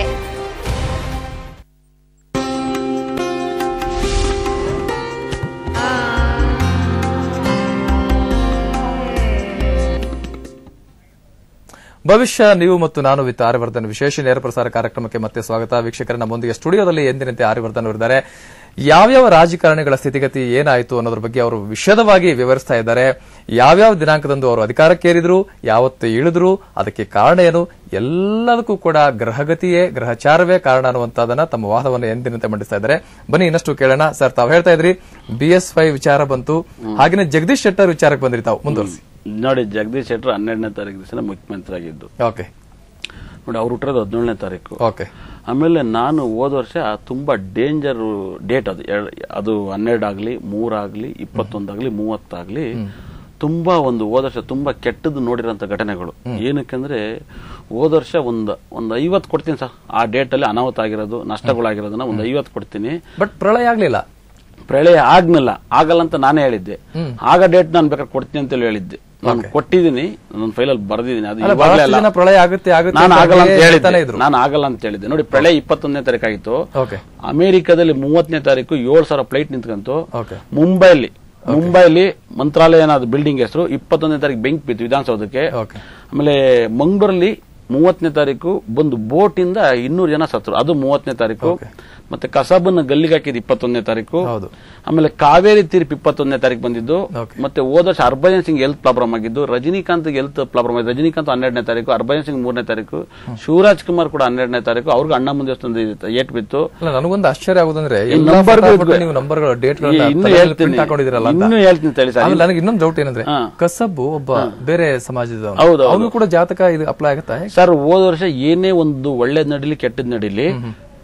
ಭವಿಷ್ಯ ನೀವು ಮತ್ತು ನಾನು ವಿತ್ ಆರ್ಯವರ್ಧನ್ ವಿಶೇಷ ನೇರ ಪ್ರಸಾರ ಕಾರ್ಯಕ್ರಮಕ್ಕೆ ಮತ್ತೆ ಸ್ವಾಗತ ವೀಕ್ಷಕರ ನಮ್ಮೊಂದಿಗೆ ಸ್ಟುಡಿಯೋದಲ್ಲಿ ಎಂದಿನಂತೆ ಆರ್ಯವರ್ಧನ್ ಅವರಿದ್ದಾರೆ ಯಾವ್ಯಾವ ರಾಜಕಾರಣಿಗಳ ಸ್ಥಿತಿಗತಿ ಏನಾಯಿತು ಅನ್ನೋದ್ರ ಬಗ್ಗೆ ಅವರು ವಿಶದವಾಗಿ ವಿವರಿಸ್ತಾ ಇದ್ದಾರೆ ಯಾವ್ಯಾವ ದಿನಾಂಕದಂದು ಅವರು ಅಧಿಕಾರಕ್ಕೇರಿದ್ರು ಯಾವತ್ತು ಇಳಿದ್ರು ಅದಕ್ಕೆ ಕಾರಣ ಏನು ಎಲ್ಲದಕ್ಕೂ ಕೂಡ ಗ್ರಹಗತಿಯೇ ಗ್ರಹಚಾರವೇ ಕಾರಣ ಅನ್ನುವಂತದನ್ನ ತಮ್ಮ ವಾದವನ್ನು ಎಂದಿನಂತೆ ಮಂಡಿಸ್ತಾ ಇದ್ದಾರೆ ಬನ್ನಿ ಇನ್ನಷ್ಟು ಕೇಳೋಣ ಸರ್ ತಾವು ಹೇಳ್ತಾ ಇದ್ರಿ ಬಿ ಎಸ್ ವೈ ವಿಚಾರ ಬಂತು ಹಾಗೇನೆ ಜಗದೀಶ್ ಶೆಟ್ಟರ್ ವಿಚಾರಕ್ಕೆ ಬಂದ್ರಿ ತಾವು ಮುಂದುವರಿಸಿ ನೋಡಿ ಜಗದೀಶ್ ಶೆಟ್ಟರ್ ಹನ್ನೆರಡನೇ ತಾರೀಕು ದಿವಸ ಮುಖ್ಯಮಂತ್ರಿ ಆಗಿದ್ದು ಓಕೆ ನೋಡಿ ಅವ್ರು ಹುಟ್ಟಿರೋದು ಹದಿನೇಳನೇ ತಾರೀಕು ಓಕೆ ಆಮೇಲೆ ನಾನು ಹೋದ ವರ್ಷ ತುಂಬಾ ಡೇಂಜರ್ ಡೇಟ್ ಅದು ಎರಡ್- ಅದು ಹನ್ನೆರಡಾಗ್ಲಿ ಮೂರಾಗ್ಲಿ ಇಪ್ಪತ್ತೊಂದಾಗ್ಲಿ ಮೂವತ್ತಾಗ್ಲಿ ತುಂಬಾ ಒಂದು ಹೋದ ವರ್ಷ ತುಂಬಾ ಕೆಟ್ಟದ್ದು ನೋಡಿರೋಂಥ ಘಟನೆಗಳು ಏನಕ್ಕಂದ್ರೆ ಹೋದ ವರ್ಷ ಒಂದು ಒಂದು ಐವತ್ತು ಕೊಡ್ತೀನಿ ಸರ್ ಆ ಡೇಟ್ ಅಲ್ಲಿ ಅನಾಹುತ ಆಗಿರೋದು ನಷ್ಟಗಳಾಗಿರೋದನ್ನ ಒಂದು ಐವತ್ತು ಕೊಡ್ತೀನಿ ಬಟ್ ಪ್ರಳಯ ಆಗ್ಲಿಲ್ಲ ಪ್ರಳಯ ಆಗ್ನಲ್ಲ ಆಗಲ್ಲ ಅಂತ ನಾನೇ ಹೇಳಿದ್ದೆ ಆಗ ಡೇಟ್ ನಾನು ಬೇಕಾದ್ರೆ ಕೊಡ್ತೀನಿ ಅಂತ ಹೇಳಿ ಹೇಳಿದ್ದೆ ನಾನು ಕೊಟ್ಟಿದ್ದೀನಿ ನನ್ನ ಫೈಲಲ್ಲಿ ಬರ್ದಿದ್ದೀನಿ ಅದು ಅಲ್ಲ, ಇವಾಗ್ಲೇ ಬಹಳಷ್ಟು ಅಲ್ಲ. ಜನ ಪ್ರಳಯ ಆಗುತ್ತೆ ಆಗುತ್ತೆ ನಾನು ಅಂತ ಆಗಲ್ಲ ಅಂತ ಹೇಳ್ತಾನೆ ಹೇಳಿದ್ದೆ ಇದ್ರು. ನಾನು ಆಗಲ್ಲ ಅಂತ ಹೇಳಿದ್ದೆ ನೋಡಿ ಪ್ರಳಯ ಇಪ್ಪತ್ತೊಂದನೇ ತಾರೀಕು ಆಗಿತ್ತು ಓಕೆ ಅಮೆರಿಕದಲ್ಲಿ ಮೂವತ್ತನೇ ತಾರೀಕು ಏಳು ಸಾವಿರ ಫ್ಲೈಟ್ ನಿಂತ್ಕಂತು ಓಕೆ ಮುಂಬೈಲಿ ಮುಂಬೈಲಿ ಮಂತ್ರಾಲಯ ಅನ್ನೋದು ಬಿಲ್ಡಿಂಗ್ ಹೆಸರು ಇಪ್ಪತ್ತೊಂದನೇ ತಾರೀಕು ಬೆಂಕಿ ಬಿತ್ತು ವಿಧಾನಸೌಧಕ್ಕೆ ಆಮೇಲೆ ಮಂಗಳೂರಲ್ಲಿ ಮೂವತ್ತನೇ ತಾರೀಕು ಬಂದು ಬೋಟ್ ಇಂದ ಇನ್ನೂರು ಜನ ಸತ್ರು ಅದು ಮೂವತ್ತನೇ ತಾರೀಕು ಮತ್ತೆ ಕಸಬನ್ನ ಗಲ್ಲಿಗೆ ಹಾಕಿದ್ ಇಪ್ಪತ್ತೊಂದನೇ ತಾರೀಕು ಆಮೇಲೆ ಕಾವೇರಿ ತೀರ್ಪು ಇಪ್ಪತ್ತೊಂದನೇ ತಾರೀಕು ಬಂದಿದ್ದು ಮತ್ತೆ ಹೋದ ವರ್ಷ ಹರ್ಭಜನ್ ಸಿಂಗ್ ಹೆಲ್ತ್ ಪ್ರಾಬ್ಲಮ್ ಆಗಿದ್ದು ರಜನಿಕಾಂತ್ ಹೆಲ್ತ್ ಪ್ರಾಬ್ಲಮ್ ಆಗಿದೆ ರಜನಿಕಾಂತ್ ಹನ್ನೆರಡನೇ ತಾರೀಕು ಹರ್ಭಜನ್ ಸಿಂಗ್ ಮೂರನೇ ತಾರೀಕು ಶಿವರಾಜ್ ಕುಮಾರ್ ಕೂಡ ಹನ್ನೆರಡನೇ ತಾರೀಕು ಅವ್ರಿಗೂ ಅಣ್ಣ ಮುಂದೆ ಏಟ್ ಬಿತ್ತು ಅಲ್ಲ ನನಗೊಂದು ಆಶ್ಚರ್ಯ ಆಗುದಂದ್ರೆ ಈ ಎಲ್ಲಾ number ಗಳು ಫಟಾಫಟ್ ನೀವು ನಂಬರ್ಗಳ ಡೇಟ್ ಇನ್ನು ಹೇಳ್ತೀನಿ. ಹಾಕೊಂಡಿದ್ದೀರಲ್ಲ ಅಂತ. ಇನ್ನು ಹೇಳ್ತೀನಿ ತಡಿ ಸರ್. ಆಮೇಲೆ ನನಗೆ ಇನ್ನೊಂದು ಡೌಟ್ ಏನಂದ್ರೆ ಹಾ. ಕಸಬ್ಬು ಒಬ್ಬ ಬೇರೆ ಸಮಾಜದ ಹೌದು, ಹೌದು. ಅವನು ಕೂಡ ಜಾತಕ ಇದು ಅಪ್ಲೈ ಆಗುತ್ತಾ ಹೇಗೆ? ಸರ್ ಹೋದ ವರ್ಷ ಏನೇ ಒಂದು ಒಳ್ಳೇದ್ ನಡೀಲಿ ಕೆಟ್ಟದ್ ನಡೀಲಿ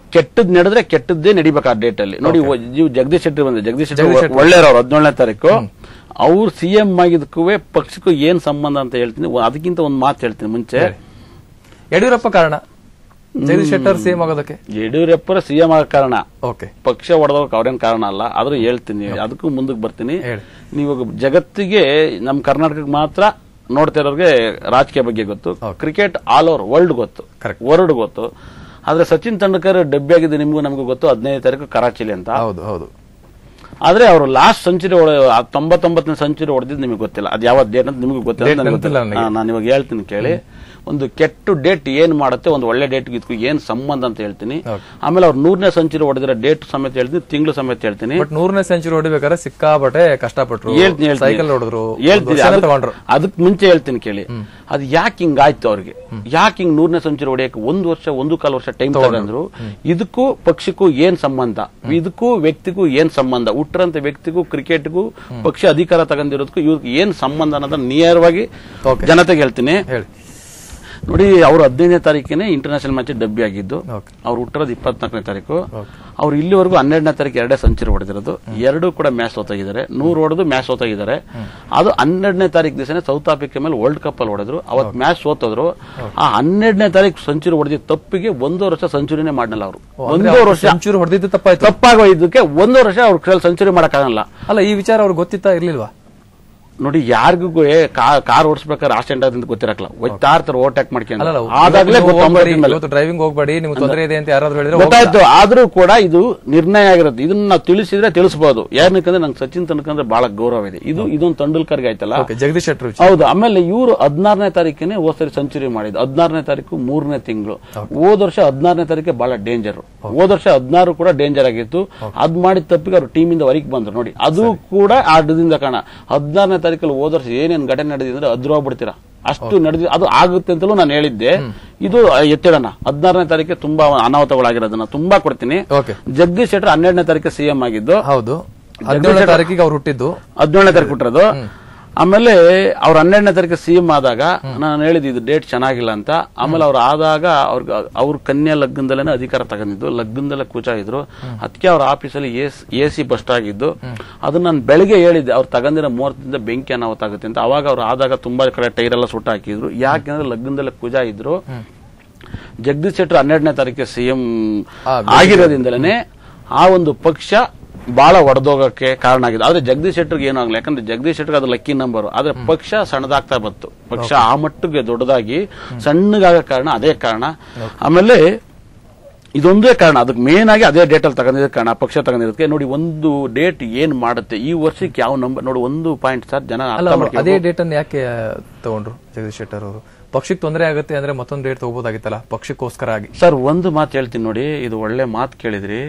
ಕೆಟ್ಟದ್ ನಡೆದ್ರೆ ಕೆಟ್ಟದ್ದೇ ನಡಿಬೇಕು ಆ ಡೇಟ್ ಅಲ್ಲಿ ನೋಡಿ ಒ- ನೀವು ಜಗದೀಶ್ ಶೆಟ್ಟಿ ಬಂದ್ರೆ ಜಗದೀಶ್ ಜಗದೀಶ್ ಶೆಟ್ಟಿ ಶೆಟ್ಟಿ. ಒಳ್ಳೆಯವ್ರು ಹದಿನೇಳನೇ ತಾರೀಕು ಅವ್ರು ಸಿಎಂ ಆಗಿದ್ದಕ್ಕೂ ಪಕ್ಷಕ್ಕೂ ಏನ್ ಸಂಬಂಧ ಅಂತ ಹೇಳ್ತೀನಿ ಒ- ಅದಕ್ಕಿಂತ ಒಂದು ಮಾತು ಹೇಳ್ತೀನಿ ಮುಂಚೆ ಯಡಿಯೂರಪ್ಪ ಕಾರಣ ಜಗದೀಶ್ ಶೆಟ್ಟರ್ ಸಿಎಂ ಆಗೋದಕ್ಕೆ ಯಡಿಯೂರಪ್ಪರ ಸಿಎಂ ಆಗ ಕಾರಣ ಓಕೆ ಪಕ್ಷ ಹೊಡೆದವ್ರಿಗೆ ಅವ್ರೇನ್ ಕಾರಣ ಅಲ್ಲ ಆದ್ರೂ ಹೇಳ್ತೀನಿ ಅದಕ್ಕೂ ಮುಂದಕ್ಕೆ ಬರ್ತೀನಿ ನೀವು ಜಗತ್ತಿಗೆ ನಮ್ಮ ಕರ್ನಾಟಕಕ್ಕೆ ಮಾತ್ರ ನೋಡ್ತಾ ಇರೋರಿಗೆ ರಾಜಕೀಯ ಬಗ್ಗೆ ಗೊತ್ತು ಕ್ರಿಕೆಟ್ ಆಲ್ ಓವರ್ ವರ್ಲ್ಡ್ ಗೊತ್ತು ವರ್ಲ್ಡ್ ಗೊತ್ತು ಆದ್ರೆ ಸಚಿನ್ ತೆಂಡೂಲ್ಕರ್ ಡಬ್ಬಿ ಆಗಿದೆ ನಿಮಗೂ ನಮಗೂ ಗೊತ್ತು ಹದಿನೈದು ತಾರೀಕು ಕರಾಚಿಲಿ ಅಂತ ಹೌದು ಹೌದು ಆದ್ರೆ ಅವರು ಲಾಸ್ಟ್ ಸೆಂಚುರಿ ತೊಂಬತ್ತೊಂಬತ್ತನೇ ಸೆಂಚುರಿ ಹೊಡೆದಿದ್ದು ನಿಮಗೆ ಗೊತ್ತಿಲ್ಲ ಅದು ಯಾವ ಡೇಟ್ ಅಂತ ನಿಮಗೆ ಗೊತ್ತಿಲ್ಲ Date ನನಗೆ ಗೊತ್ತಿಲ್ಲ ಗೊತ್ತಿಲ್ಲ. ನನಗೆ. ಹಾ, ನಾನು ಇವಾಗ ಹೇಳ್ತೀನಿ ಕೇಳಿ ಒಂದು ಕೆಟ್ಟು ಡೇಟ್ ಏನ್ ಮಾಡುತ್ತೆ ಒಂದು ಒಳ್ಳೆ ಡೇಟ್ ಇದಕ್ಕೂ ಏನ್ ಸಂಬಂಧ ಅಂತ ಹೇಳ್ತೀನಿ ಆಮೇಲೆ ಅವ್ರು ನೂರನೇ ಸೆಂಚುರಿ ಹೊಡೆದಿರೋ ಡೇಟ್ ಸಮೇತ ಹೇಳ್ತೀನಿ ತಿಂಗಳು ಸಮೇತ ಹೇಳ್ತೀನಿ ಬಟ್ ನೂರನೇ ಸೆಂಚುರಿ ಹೊಡಿಬೇಕಾದ್ರೆ ಸಿಕ್ಕಾಪಟ್ಟೆ ಕಷ್ಟಪಟ್ರು ಹೇಳ್ತೀನಿ ಹೇಳ್ತೀನಿ. ಸೈಕಲ್ ಹೊಡೆದ್ರು ಹೇಳ್ತೀನಿ ಒಂದು ವರ್ಷನೇ ಅದಕ್ಕೆ- ತಗೊಂಡ್ರು ಅದಕ್ಕೆ ಮುಂಚೆ ಹೇಳ್ತೀನಿ ಕೇಳಿ ಅದು ಯಾಕೆ ಹಿಂಗ್ ಆಯ್ತು ಅವ್ರಿಗೆ ಯಾಕೆ ಹಿಂಗ್ ನೂರನೇ ಸೆಂಚುರಿ ಹೊಡೆಯಕ್ಕೆ ಒಂದು ವರ್ಷ ಒಂದು ಕಾಲು ವರ್ಷ ಟೈಮ್ ತಗೊಂಡ್ರು ಇದಕ್ಕೂ ಪಕ್ಷಕ್ಕೂ ಏನ್ ಸಂಬಂಧ ಇದಕ್ಕೂ ವ್ಯಕ್ತಿಗೂ ಏನ್ ಸಂಬಂಧ ಹುಟ್ಟರಂತ ವ್ಯಕ್ತಿಗೂ ಕ್ರಿಕೆಟ್ಗೂ ಪಕ್ಷ ಅಧಿಕಾರ ತಗೊಂಡಿರೋದಕ್ಕೂ ಇವ್ರಿಗೆ ಏನ್ ಸಂಬಂಧ ಅನ್ನೋದನ್ನ ನೇರವಾಗಿ ಜನತೆಗೆ ಹೇಳ್ತೀನಿ ನೋಡಿ ಅವ್ರು ಹದಿನೈದನೇ ತಾರೀಕಿನೇ ಇಂಟರ್ನ್ಯಾಷನಲ್ ಮ್ಯಾಚ್ ಡಬ್ಬಿ ಆಗಿದ್ದು ಅವ್ರು ಹುಟ್ಟಿರೋದು ಇಪ್ಪತ್ನಾಲ್ಕನೇ ತಾರೀಕು ಅವ್ರು ಇಲ್ಲಿವರೆಗೂ ಹನ್ನೆರಡನೇ ತಾರೀಕು ಎರಡೇ ಸೆಂಚುರಿ ಹೊಡೆದಿರೋದು ಎರಡು ಕೂಡ ಮ್ಯಾಚ್ ಸೋತಾಗಿದ್ದಾರೆ ನೂರು ಹೊಡೆದು ಮ್ಯಾಚ್ ಸೋತಾಗಿದ್ದಾರೆ ಅದು ಹನ್ನೆರಡನೇ ತಾರೀಕು ದಿವಸನೇ ಸೌತ್ ಆಫ್ರಿಕಾ ಮೇಲೆ ವರ್ಲ್ಡ್ ಕಪ್ ಅಲ್ಲಿ ಹೊಡೆದ್ರು ಅವತ್ತು ಮ್ಯಾಚ್ ಸೋತದ್ರು ಆ ಹನ್ನೆರಡನೇ ತಾರೀಕು ಸೆಂಚುರಿ ಹೊಡೆದಿದ್ದ ತಪ್ಪಿಗೆ ಒಂದೂವರೆ ವರ್ಷ ಸೆಂಚುರಿನೇ ಮಾಡಲ್ಲ ಅವರು ಒಂದೂವರೆ ವರ್ಷ ಸೆಂಚುರಿ ಹೊಡೆದಿದ್ದು ತಪ್ಪಾಯ್ತು ತಪ್ಪಾಗೋದಕ್ಕೆ ಒಂದೂವರೆ ವರ್ಷ ಅವ್ರ ಸೆಂಚುರಿ ಮಾಡಕ್ಕಾಗಲ್ಲ ಅಲ್ಲ ಈ ವಿಚಾರ ಅವ್ರಿಗೆ ಗೊತ್ತಿತ್ತಾ ಇರ್ಲಿಲ್ವಾ ನೋಡಿ ಯಾರಿಗೂ ಕಾರ್ ಓಡಿಸ್ಬೇಕಾದ್ರೆ ಆಕ್ಸಿಡೆಂಟ್ ಆದಂತ ಗೊತ್ತಿರಕ್ಲ ಒಯ್ತಾ ಇರ್ತಾರೆ ಓವರ್ಟೇಕ್ ಮಾಡ್ಕೊಂಡು ಅಲ್ಲ ಆದಾಗ್ಲೇ ಇವತ್ತು ಗೊತ್ತು ಹೋಗ್ಬೇಡಿ, ಒಂಬತ್ತಿನ ಮೇಲೆ. ಇವತ್ತು ಡ್ರೈವಿಂಗ್ ಹೋಗ್ಬೇಡಿ ನಿಮ್ಗೆ ತೊಂದರೆ ಇದೆ ಅಂತ ಯಾರಾದ್ರೂ ಹೇಳಿದ್ರೆ ಗೊತ್ತಾಯ್ತು ಆದ್ರೂ ಕೂಡ ಇದು ನಿರ್ಣಯ ಆಗಿರುತ್ತೆ ಇದನ್ನ ನಾವು ತಿಳಿಸಿದ್ರೆ ತಿಳಿಸಬಹುದು ಯಾರನ್ನಕಂದ್ರೆ ನಂಗೆ ಸಚಿನ್ ತೆಂಡೂಲ್ಕರ್ ಬಹಳ ಗೌರವ ಇದೆ ಇದು ಇದೊಂದು ತೆಂಡೂಲ್ಕರ್ಗೆ ಆಯ್ತಲ್ಲ Okay, ಜಗದೀಶ್ ಶೆಟ್ಟರ್ ಹೌದು ಆಮೇಲೆ ಇವರು ಹದಿನಾರನೇ ತಾರೀಕಿನೇ ಹೋದ್ ಸರಿ ಸೆಂಚುರಿ ಮಾಡಿದ್ದು ಹದಿನಾರನೇ ತಾರೀಕು ಮೂರನೇ ತಿಂಗಳು ಹೋದ ವರ್ಷ ಹದಿನಾರನೇ ತಾರೀಕೆ ಬಹಳ ಡೇಂಜರ್ ಹೋದ ವರ್ಷ ಹದಿನಾರು ಕೂಡ ಡೇಂಜರ್ ಆಗಿತ್ತು ಅದ್ ಮಾಡಿದ ತಪ್ಪಿಗೆ ಅವ್ರು ಟೀಮ್ ಇಂದ ಹೊರಗೆ ಬಂದ್ರು ನೋಡಿ ಅದು ಕೂಡ ಆ ದಿಂದ ಕಾರಣ ಹದಿನಾರನೇ ತಾರೀಕಲ್ಲಿ ಹೋದ ವರ್ಷ ಏನೇನ್ ಘಟನೆ ನಡೆದಿದೆ ಅಂದ್ರೆ ಅದ್ರ ಹೋಗ್ಬಿಡ್ತೀರಾ ಅಷ್ಟು ನಡೆದಿ ಅದು ಆಗುತ್ತೆ ಅಂತಲೂ ನಾನು ಹೇಳಿದ್ದೆ ಇದು ಎತ್ತಿಡೋಣ ಹದಿನಾರನೇ ತಾರೀಕೆ ತುಂಬಾ ಅನಾಹುತಗಳಾಗಿರೋದನ್ನ ತುಂಬಾ ಕೊಡ್ತೀನಿ ಜಗದೀಶ್ ಶೆಟ್ಟರ್ ಹನ್ನೆರಡನೇ ತಾರೀಕು ಸಿಎಂ ಆಗಿದ್ದು ಹೌದು ಹದಿನೇಳನೇ ತಾರೀಕಿಗೆ ಅವ್ರು ಹುಟ್ಟಿದ್ದು ಹದಿನೇಳನೇ ತಾರೀಕು ಹುಟ್ಟಿರೋದು ಆಮೇಲೆ ಅವ್ರ ಹನ್ನೆರಡನೇ ತಾರೀಕು ಸಿಎಂ ಆದಾಗ ನಾನು ಹೇಳಿದ್ದು ಇದು ಡೇಟ್ ಚೆನ್ನಾಗಿಲ್ಲ ಅಂತ ಆಮೇಲೆ ಅವ್ರು ಆದಾಗ ಅವ್ರಿಗೆ ಅವ್ರ ಕನ್ಯಾ ಲಗ್ನದಲ್ಲೇ ಅಧಿಕಾರ ತಗೊಂಡಿದ್ದು ಲಗ್ನದಲ್ಲೇ ಕೂಚ ಇದ್ರು ಅದಕ್ಕೆ ಅವ್ರ ಆಫೀಸಲ್ಲಿ ಎ ಸಿ ಬಸ್ಟ್ ಆಗಿದ್ದು ಅದನ್ನ ನಾನು ಬೆಳಗ್ಗೆ ಹೇಳಿದ್ದೆ ಅವ್ರು ತಗೊಂಡಿರೋ ಮುಹೂರ್ತದಿಂದ ಬೆಂಕಿ ಅನಾಹುತ ಆಗುತ್ತೆ ಅಂತ ಅವಾಗ ಅವ್ರು ಆದಾಗ ತುಂಬಾ ಕಡೆ ಟೈರ್ ಎಲ್ಲ ಸುಟ್ಟು ಹಾಕಿದ್ರು ಯಾಕೆಂದ್ರೆ ಲಗ್ನದಲ್ಲೇ ಕೂಜಾ ಇದ್ರು ಜಗದೀಶ್ ಶೆಟ್ಟರ್ ಹನ್ನೆರಡನೇ ತಾರೀಕಿಗೆ ಸಿಎಂ ಆಗಿರೋದ್ರಿಂದಲೇ ಆ ಒಂದು ಪಕ್ಷ ಬಹಳ ಒಡೆದೋಗಕ್ಕೆ ಕಾರಣ ಆಗಿದೆ ಆದ್ರೆ ಜಗದೀಶ್ ಶೆಟ್ಟರ್ಗೆ ಏನೂ ಆಗಲ್ಲ ಯಾಕಂದ್ರೆ ಜಗದೀಶ್ ಶೆಟ್ಟರ್ಗೆ ಅದು ಲಕ್ಕಿ ನಂಬರ್ ಆದ್ರೆ ಪಕ್ಷ ಸಣ್ಣದಾಗ್ತಾ ಬಂತು ಪಕ್ಷ ಆ ಮಟ್ಟಿಗೆ ದೊಡ್ಡದಾಗಿ ಸಣ್ಣಗಾಗ ಕಾರಣ ಅದೇ ಕಾರಣ ಆಮೇಲೆ ಇದೊಂದೇ ಕಾರಣ ಅದಕ್ಕೆ ಮೇನ್ ಆಗಿ ಅದೇ ಡೇಟ್ ಅಲ್ಲಿ ತಗೊಂಡಿದ್ದ ಕಾರಣ ಪಕ್ಷ ತಗೊಂಡಿದ್ದಕ್ಕೆ ನೋಡಿ ಒಂದು ಡೇಟ್ ಏನ್ ಮಾಡುತ್ತೆ ಈ ವರ್ಷಕ್ಕೆ ಯಾವ ನಂಬರ್ ನೋಡಿ ಒಂದು ಪಾಯಿಂಟ್ ಸರ್ ಜನ ಅಲ್ಲ ಅರ್ಥ ಅವ್ರು ಅದೇ ಮಾಡ್ಕೊಬೇಕು. ಡೇಟ್ ಅನ್ನು ಯಾಕೆ ತಗೊಂಡ್ರು ಜಗದೀಶ್ ಶೆಟ್ಟರ್ ಅವರು ಪಕ್ಷಕ್ಕೆ ತೊಂದರೆ ಆಗುತ್ತೆ ಅಂದ್ರೆ ಮತ್ತೊಂದು ಡೇಟ್ ತಗೋಬಹುದಾಗಿತ್ತಲ್ಲ ಪಕ್ಷಕ್ಕೋಸ್ಕರ ಆಗಿ ಸರ್ ಒಂದು ಮಾತು ಹೇಳ್ತೀನಿ ನೋಡಿ ಇದು ಒಳ್ಳೆ ಮಾತು ಕೇಳಿದ್ರಿ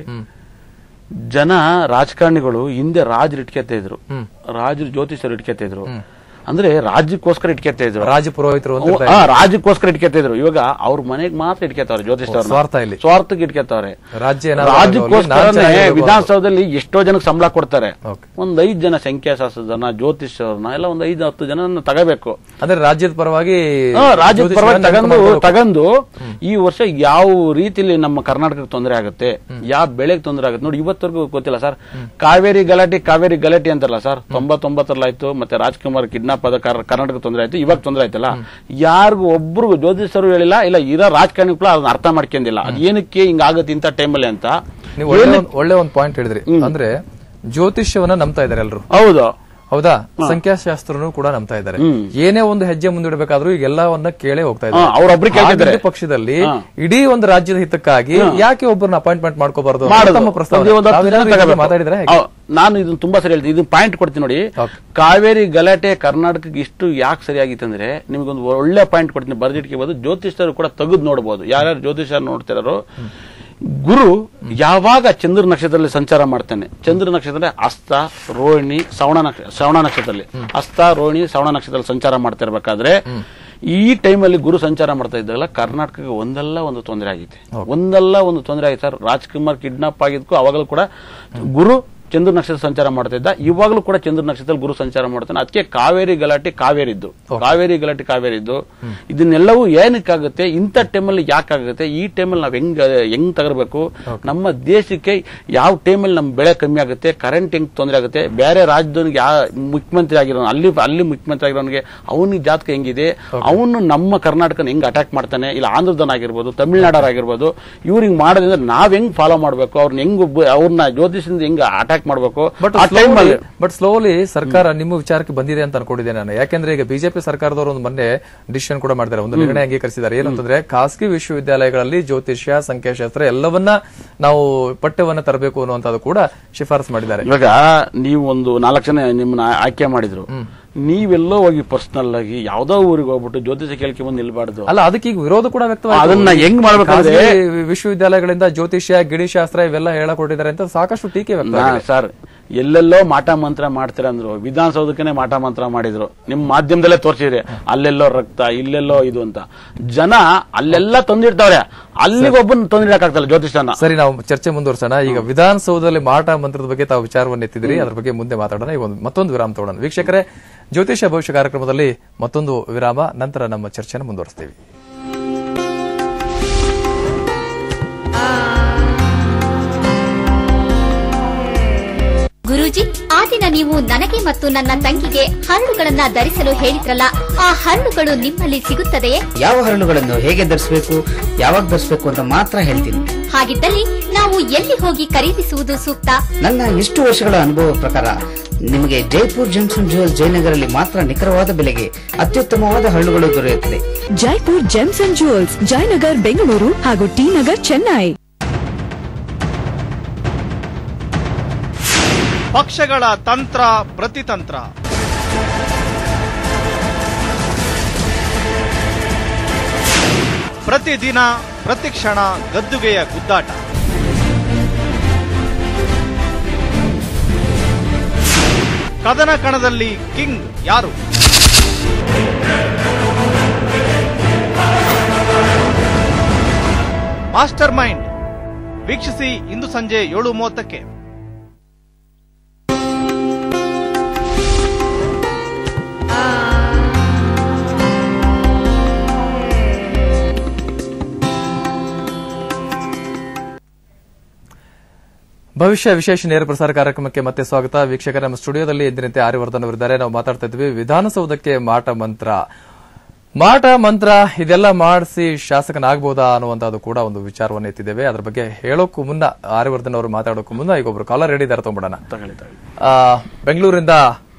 ಜನ ರಾಜಕಾರಣಿಗಳು ಹಿಂದೆ ರಾಜರು ಇಟ್ಕೊತಾ ಇದ್ರು ರಾಜರು ಜ್ಯೋತಿಷರು ಇಟ್ಕೊತಾ ಇದ್ರು ಅಂದ್ರೆ ರಾಜ್ಯಕ್ಕೋಸ್ಕರ ಇಟ್ಕೊತಾ ಇದ್ರು ರಾಜ ಪುರೋಹಿತರು ಅಂತ ಇರ್ತಾರೆ. ಆ, ರಾಜ್ಯಕ್ಕೋಸ್ಕರ ಇಟ್ಕೊತಾ ಇದ್ರು ಇವಾಗ ಅವ್ರ ಮನೆಗೆ ಮಾತ್ರ ಇಟ್ಕೊತಾವ್ರೆ ಜ್ಯೋತಿಷ್ ಸ್ವಾರ್ಥ ಇಲ್ಲಿ. ಸ್ವಾರ್ಥಕ್ಕೆ ಇಟ್ಕೊತಾವ್ರೆ ರಾಜ್ಯ ಏನಾದ್ರು ಆಗಲಿ, ನಾನ್ ರಾಜ್ಯಕ್ಕೋಸ್ಕರನೇ ಚೆನ್ನಾಗಿರ್ಬೇಕು. ವಿಧಾನಸೌಧದಲ್ಲಿ ಎಷ್ಟೋ ಜನಕ್ಕೆ ಸಂಬಳ ಕೊಡ್ತಾರೆ ಒಂದ್ ಐದ್ ಜನ ಸಂಖ್ಯಾಶಾಸ್ತ್ರದನ್ನ ಜ್ಯೋತಿಷರನ್ನ ಎಲ್ಲ ಒಂದ್ ಐದು ಹತ್ತು ಜನ ತಗೋಬೇಕು ಅಂದ್ರೆ ರಾಜ್ಯದ ಪರವಾಗಿ ಹಾ, ರಾಜ್ಯದ ಜ್ಯೋತಿಷ್ ಪರವಾಗಿ ನೇಮಕ ತಗೊಂಡು ಮಾಡ್ಬೇಕು. ತಗೊಂಡು ಈ ವರ್ಷ ಯಾವ ರೀತಿಲಿ ನಮ್ಮ ಕರ್ನಾಟಕಕ್ಕೆ ತೊಂದರೆ ಆಗುತ್ತೆ ಯಾವ ಬೆಳೆಗೆ ತೊಂದರೆ ಆಗುತ್ತೆ ನೋಡಿ ಇವತ್ತವರೆಗೂ ಗೊತ್ತಿಲ್ಲ ಸರ್ ಕಾವೇರಿ ಗಲಾಟೆ ಕಾವೇರಿ ಗಲಾಟೆ ಅಂತಾರಲ್ಲ ಸರ್ ತೊಂಬತ್ತೊಂಬತ್ತರಲ್ಲಾಯ್ತು ಮತ್ತೆ ರಾಜ್ಕುಮಾರ್ ಕಿಡ್ನಾಪ್ ಆದ ಕಾರ್- ಕರ್ನಾಟಕ ತೊಂದರೆ ಆಯ್ತು ಇವಾಗ ತೊಂದರೆ ಆಯ್ತಲ್ಲ ಯಾರಿಗೂ ಒಬ್ರು ಜ್ಯೋತಿಷರು ಹೇಳಿಲ್ಲ ಇಲ್ಲ ಇರೋ ರಾಜಕಾರಣಿಗಳು ಅದನ್ನ ಅರ್ಥ ಮಾಡ್ಕೊಂಡಿಲ್ಲ ಅದ್ ಏನಕ್ಕೆ ಹಿಂಗಾಗುತ್ತೆ ಇಂಥ ಟೈಮಲ್ಲಿ ಅಂತ ನೀವು ಒಳ್ಳೆ ಒಂದ್- ಒಳ್ಳೆ ಒಂದು ಪಾಯಿಂಟ್ ಹೇಳಿದ್ರಿ ಅಂದ್ರೆ ಜ್ಯೋತಿಷ್ಯವನ್ನ ನಂಬ್ತಾ ಇದಾರೆ ಎಲ್ರು ಹೌದು ಹೌದಾ ಸಂಖ್ಯಾಶಾಸ್ತ್ರನು ಕೂಡ ನಂಬ್ತಾ ಇದ್ದಾರೆ ಏನೇ ಒಂದು ಹೆಜ್ಜೆ ಮುಂದಿಡಬೇಕಾದ್ರೂ ಈಗ ಎಲ್ಲವನ್ನ ಕೇಳೇ ಹೋಗ್ತಾ ಹಾ, ಅವ್ರೊಬ್ರು ಕೇಳ್ತಿದ್ದಾರೆ. ಹಾಗಿದ್ದ ಪಕ್ಷದಲ್ಲಿ ಹಾ. ಇಡೀ ಒಂದು ರಾಜ್ಯದ ಹಿತಕ್ಕಾಗಿ ಯಾಕೆ ಒಬ್ಬರನ್ನ ಅಪಾಯಿಂಟ್ಮೆಂಟ್ ಮಾಡ್ಕೋಬಾರ್ದು ಮಾಡೋದು. ತಮ್ಮ ಪ್ರಸ್ತಾವನೆ. ಒಂದೇ ಒಂದು ಹತ್ತು ತಾವೇನಾದ್ರೂ ಜನ ಇದ್ರ ಬಗ್ಗೆ ತಗೋಬೇಕು. ಮಾತಾಡಿದ್ರೆ ಹೇಗೆ? ಹೌದು. ನಾನು ಇದನ್ನ ತುಂಬಾ ಸರಿ ಹೇಳ್ತೀನಿ ಇದನ್ನ ಪಾಯಿಂಟ್ ಕೊಡ್ತೀನಿ ನೋಡಿ ಕಾವೇರಿ ಗಲಾಟೆ ಕರ್ನಾಟಕಕ್ಕೆ ಇಷ್ಟು ಯಾಕೆ ಸರಿಯಾಗಿತ್ತು ಅಂದ್ರೆ ನಿಮ್ಗೊಂದು ಒಳ್ಳೆ ಪಾಯಿಂಟ್ ಕೊಡ್ತೀನಿ ಬರೆದಿಟ್ಕೋಬಹುದು ಜ್ಯೋತಿಷ್ಯರು ಕೂಡ ತೆಗೆದು ನೋಡಬಹುದು ಯಾರ್ಯಾರು ಜ್ಯೋತಿಷ್ಯರು ನೋಡ್ತಿರೋ ಗುರು ಯಾವಾಗ ಚಂದ್ರ ನಕ್ಷತ್ರದಲ್ಲಿ ಸಂಚಾರ ಮಾಡ್ತಾನೆ ಚಂದ್ರ ನಕ್ಷತ್ರ ಹಸ್ತ ರೋಹಿಣಿ ಶ್ರವಣ ನಕ್ಷ ಶ್ರವಣ ನಕ್ಷತ್ರದಲ್ಲಿ ಹಸ್ತ ರೋಹಿಣಿ ಶ್ರವಣ ನಕ್ಷತ್ರದಲ್ಲಿ ಸಂಚಾರ ಮಾಡ್ತಾ ಇರ್ಬೇಕಾದ್ರೆ ಈ ಟೈಮಲ್ಲಿ ಗುರು ಸಂಚಾರ ಮಾಡ್ತಾ ಇದ್ದಾಗಲ್ಲ ಕರ್ನಾಟಕಕ್ಕೆ ಒಂದಲ್ಲ ಒಂದು ತೊಂದರೆ ಆಗಿತ್ತು ಒಂದಲ್ಲ ಒಂದು ತೊಂದರೆ ಆಗಿದೆ ಸರ್ ರಾಜ್ಕುಮಾರ್ ಕಿಡ್ನಾಪ್ ಆಗಿದ್ಕು ಅವಾಗಲೂ ಕೂಡ ಗುರು ಚಂದ್ರ ನಕ್ಷತ್ರ ಸಂಚಾರ ಮಾಡ್ತಿದ್ದ ಇವಾಗಲೂ ಕೂಡ ಚಂದ್ರ ನಕ್ಷತ್ರದಲ್ಲಿ ಗುರು ಸಂಚಾರ ಮಾಡ್ತಾನೆ ಅದಕ್ಕೆ ಕಾವೇರಿ ಗಲಾಟೆ ಕಾವೇರಿದ್ದು ಕಾವೇರಿ ಗಲಾಟೆ ಕಾವೇರಿದ್ದು ಇದನ್ನೆಲ್ಲವೂ ಏನಕ್ಕಾಗುತ್ತೆ ಇಂಥ ಟೈಮಲ್ಲಿ ಯಾಕಾಗುತ್ತೆ ಈ ಟೈಮಲ್ಲಿ ನಾವು ಹೆಂಗ್ ಹೆಂಗ್ ತಗರ್ಬೇಕು ನಮ್ಮ ದೇಶಕ್ಕೆ ಯಾವ ಟೈಮಲ್ಲಿ ನಮ್ಮ ಬೆಳೆ ಕಮ್ಮಿ ಆಗುತ್ತೆ ಕರೆಂಟ್ ಹೆಂಗ್ ತೊಂದರೆ ಆಗುತ್ತೆ ಬೇರೆ ರಾಜ್ಯದವನಿಗೆ ಯಾವ ಮುಖ್ಯಮಂತ್ರಿ ಆಗಿರೋ ಅಲ್ಲಿ ಅಲ್ಲಿ ಮುಖ್ಯಮಂತ್ರಿ ಆಗಿರೋನಿಗೆ ಅವನಿಗೆ ಜಾತಕ ಹೆಂಗಿದೆ ಅವನು ನಮ್ಮ ಕರ್ನಾಟಕನ ಹೆಂಗ್ ಅಟ್ಯಾಕ್ ಮಾಡ್ತಾನೆ ಇಲ್ಲ ಆಂಧ್ರದನ್ ಆಗಿರ್ಬೋದು ತಮಿಳ್ನಾಡರ್ ಆಗಿರ್ಬೋದು ಇವ್ರು ಹಿಂಗ್ ಮಾಡೋದ್ರಿಂದ ನಾವ್ ಹೆಂಗ್ ಫಾಲೋ ಮಾಡ್ಬೇಕು ಅವ್ರನ್ನ ಹೆಂಗ್ ಒಬ್ಬ- ಅವ್ರನ್ನ ಜ್ಯೋತಿಷದಿಂದ ಹೆಂಗ್ ಅಟ್ಯಾಕ್ ಮಾಡ್ಬೇಕು ಬಟ್ ಆ ಟೈಮಲ್ಲಿ ಬಟ್ ಸ್ಲೋಲಿ ಸರ್ಕಾರ ನಿಮ್ಮ ವಿಚಾರಕ್ಕೆ ಬಂದಿದೆ ಅಂತ ಅನ್ಕೊಂಡಿದ್ದೆ ನಾನು ಯಾಕೆಂದ್ರೆ ಈಗ ಬಿಜೆಪಿ ಸರ್ಕಾರದವರು ಒಂದು ಮೊನ್ನೆ ಡಿಸಿಷನ್ ಕೂಡ ಮಾಡಿದ್ದಾರೆ ಒಂದು ನಿರ್ಣಯ ಅಂಗೀಕರಿಸಿದ್ದಾರೆ ಏನಂತಂದ್ರೆ ಖಾಸಗಿ ವಿಶ್ವವಿದ್ಯಾಲಯಗಳಲ್ಲಿ ಜ್ಯೋತಿಷ್ಯ ಸಂಖ್ಯಾಶಾಸ್ತ್ರ ಎಲ್ಲವನ್ನ ನಾವು ಪಠ್ಯವನ್ನ ತರಬೇಕು ಅನ್ನುವಂಥದ್ದು ಕೂಡ ಶಿಫಾರಸು ಮಾಡಿದ್ದಾರೆ ಇವಾಗ ನೀವು ಒಂದು ನಾಲ್ಕು ಜನ ನಿಮ್ಮನ್ನ ಆಯ್ಕೆ ಮಾಡಿದ್ರು ನೀವೆಲ್ಲೋ ಹೋಗಿ ಪರ್ಸನಲ್ ಆಗಿ ಯಾವ್ದೋ ಊರಿಗೆ ಹೋಗ್ಬಿಟ್ಟು ಜ್ಯೋತಿಷ ಕೇಳ್ಕೆ ಬಂದು ನಿಲ್ಬಾರ್ದು ಅಲ್ಲ ಅದಕ್ಕೆ ಈಗ ವಿರೋಧ ಕೂಡ ವ್ಯಕ್ತವಾಗಿದೆ ಅದನ್ನ ಹೆಂಗ್ ಮಾಡ್ಬೇಕಂದ್ರೆ ಖಾಸಗಿ ವಿಶ್ವವಿದ್ಯಾಲಯಗಳಿಂದ ಜ್ಯೋತಿಷ್ಯ ಗಿಣಿಶಾಸ್ತ್ರ ಇವೆಲ್ಲ ಹೇಳಕೊಟ್ಟಿದ್ದಾರೆ ಅಂತ ಸಾಕಷ್ಟು ಟೀಕೆ ವ್ಯಕ್ತವಾಗಿದೆ ಸರ್ ಎಲ್ಲೆಲ್ಲೋ ಮಾಟ ಮಂತ್ರ ಮಾಡ್ತೀರ ಅಂದ್ರು ವಿಧಾನಸೌಧಕ್ಕೆ ಮಾಟ ಮಂತ್ರ ಮಾಡಿದ್ರು ನಿಮ್ ಮಾಧ್ಯಮದಲ್ಲೇ ತೋರಿಸಿದ್ರಿ ಅಲ್ಲೆಲ್ಲೋ ರಕ್ತ ಇಲ್ಲೆಲ್ಲೋ ಇದು ಅಂತ ಜನ ಅಲ್ಲೆಲ್ಲ ತಂದಿಡ್ತಾವ್ರೆ ಅಲ್ಲಿಗೆ ಒಬ್ಬನ ತಂದಿಡಕ್ಕಾಗ್ತಲ್ಲ ಜ್ಯೋತಿಷನ ಸರಿ ನಾವು ಚರ್ಚೆ ಮುಂದುವರ್ಸೋಣ ಈಗ ವಿಧಾನಸೌಧದಲ್ಲಿ ಮಾಟ ಮಂತ್ರದ ಬಗ್ಗೆ ತಾವು ವಿಚಾರವನ್ನು ಎತ್ತಿದ್ರಿ ಅದ್ರ ಬಗ್ಗೆ ಮುಂದೆ ಮಾತಾಡೋಣ ಈಗ ಒಂದು ಮತ್ತೊಂದು ವಿರಾಮ ತಗೊಳ್ಳೋಣ ವೀಕ್ಷಕರೇ ಜ್ಯೋತಿಷ ಭವಿಷ್ಯ ಕಾರ್ಯಕ್ರಮದಲ್ಲಿ ಮತ್ತೊಂದು ವಿರಾಮ ನಂತರ ನಮ್ಮ ಚರ್ಚೆನ ಮುಂದುವರಿಸ್ತೀವಿ ಗುರೂಜಿ ಆ ದಿನ ನೀವು ನನಗೆ ಮತ್ತು ನನ್ನ ತಂಗಿಗೆ ಹರಳುಗಳನ್ನ ಧರಿಸಲು ಹೇಳಿದ್ರಲ್ಲ ಆ ಹರಳುಗಳು ನಿಮ್ಮಲ್ಲಿ ಸಿಗುತ್ತದೆಯೇ ಯಾವ ಹರಳುಗಳನ್ನು ಹೇಗೆ ಧರಿಸಬೇಕು ಯಾವಾಗ ಧರಿಸಬೇಕು ಅಂತ ಮಾತ್ರ ಹೇಳ್ತೀನಿ ಹಾಗಿದ್ದಲ್ಲಿ ನಾವು ಎಲ್ಲಿ ಹೋಗಿ ಖರೀದಿಸುವುದು ಸೂಕ್ತ ನನ್ನ ಇಷ್ಟು ವರ್ಷಗಳ ಅನುಭವ ಪ್ರಕಾರ ನಿಮಗೆ ಜೈಪುರ್ ಜಂಕ್ಷನ್ ಜುವೆಲ್ ಜಯನಗರಲ್ಲಿ ಮಾತ್ರ ನಿಖರವಾದ ಬೆಲೆಗೆ ಅತ್ಯುತ್ತಮವಾದ ಹರಳುಗಳು ದೊರೆಯುತ್ತದೆ Jaipur gems and jewels Jayanagar Bengaluru ಹಾಗೂ ಟಿ ನಗರ್ ಚೆನ್ನೈ ಪಕ್ಷಗಳ ತಂತ್ರ ಪ್ರತಿತಂತ್ರ ಪ್ರತಿದಿನ ಪ್ರತಿಕ್ಷಣ ಗದ್ದುಗೆಯ ಗುದ್ದಾಟ ಕದನ ಕಣದಲ್ಲಿ ಕಿಂಗ್ ಯಾರು ಮಾಸ್ಟರ್ ಮೈಂಡ್ ವೀಕ್ಷಿಸಿ ಇಂದು ಸಂಜೆ ಏಳು ಮೂವತ್ತಕ್ಕೆ ಭವಿಷ್ಯ ವಿಶೇಷ ನೇರ ಪ್ರಸಾರ ಕಾರ್ಯಕ್ರಮಕ್ಕೆ ಮತ್ತೆ ಸ್ವಾಗತ ವೀಕ್ಷಕರ ನಮ್ಮ ಸ್ಟುಡಿಯೋದಲ್ಲಿ ಎಂದಿನಂತೆ ಆರ್ಯವರ್ಧನ್ ಅವರಿದ್ದಾರೆ ನಾವು ಮಾತಾಡ್ತಾ ಇದ್ವಿ ವಿಧಾನಸೌಧಕ್ಕೆ ಮಾಟ ಮಂತ್ರ ಮಾಟ ಮಂತ್ರ ಇದೆಲ್ಲ ಮಾಡಿಸಿ ಶಾಸಕನಾಗಬಹುದಾ ಅನ್ನುವಂತದ್ದು ಕೂಡ ಒಂದು ವಿಚಾರವನ್ನು ಎತ್ತಿದ್ದೇವೆ ಅದ್ರ ಬಗ್ಗೆ ಹೇಳೋಕ್ಕೂ ಮುನ್ನ ಆರ್ಯವರ್ಧನ್ ಅವರು ಮಾತಾಡೋಕ್ಕೂ ಮುನ್ನ ಈಗ ಒಬ್ರು ಕಾಲರ್ ರೆಡಿ ಇದ್ದಾರೆ ತಗೊಂಡ್ಬಿಡೋಣ ತಗೊಳ್ಳಿ ತಗೊಳ್ಳಿ ಆ, ಬೆಂಗಳೂರಿಂದ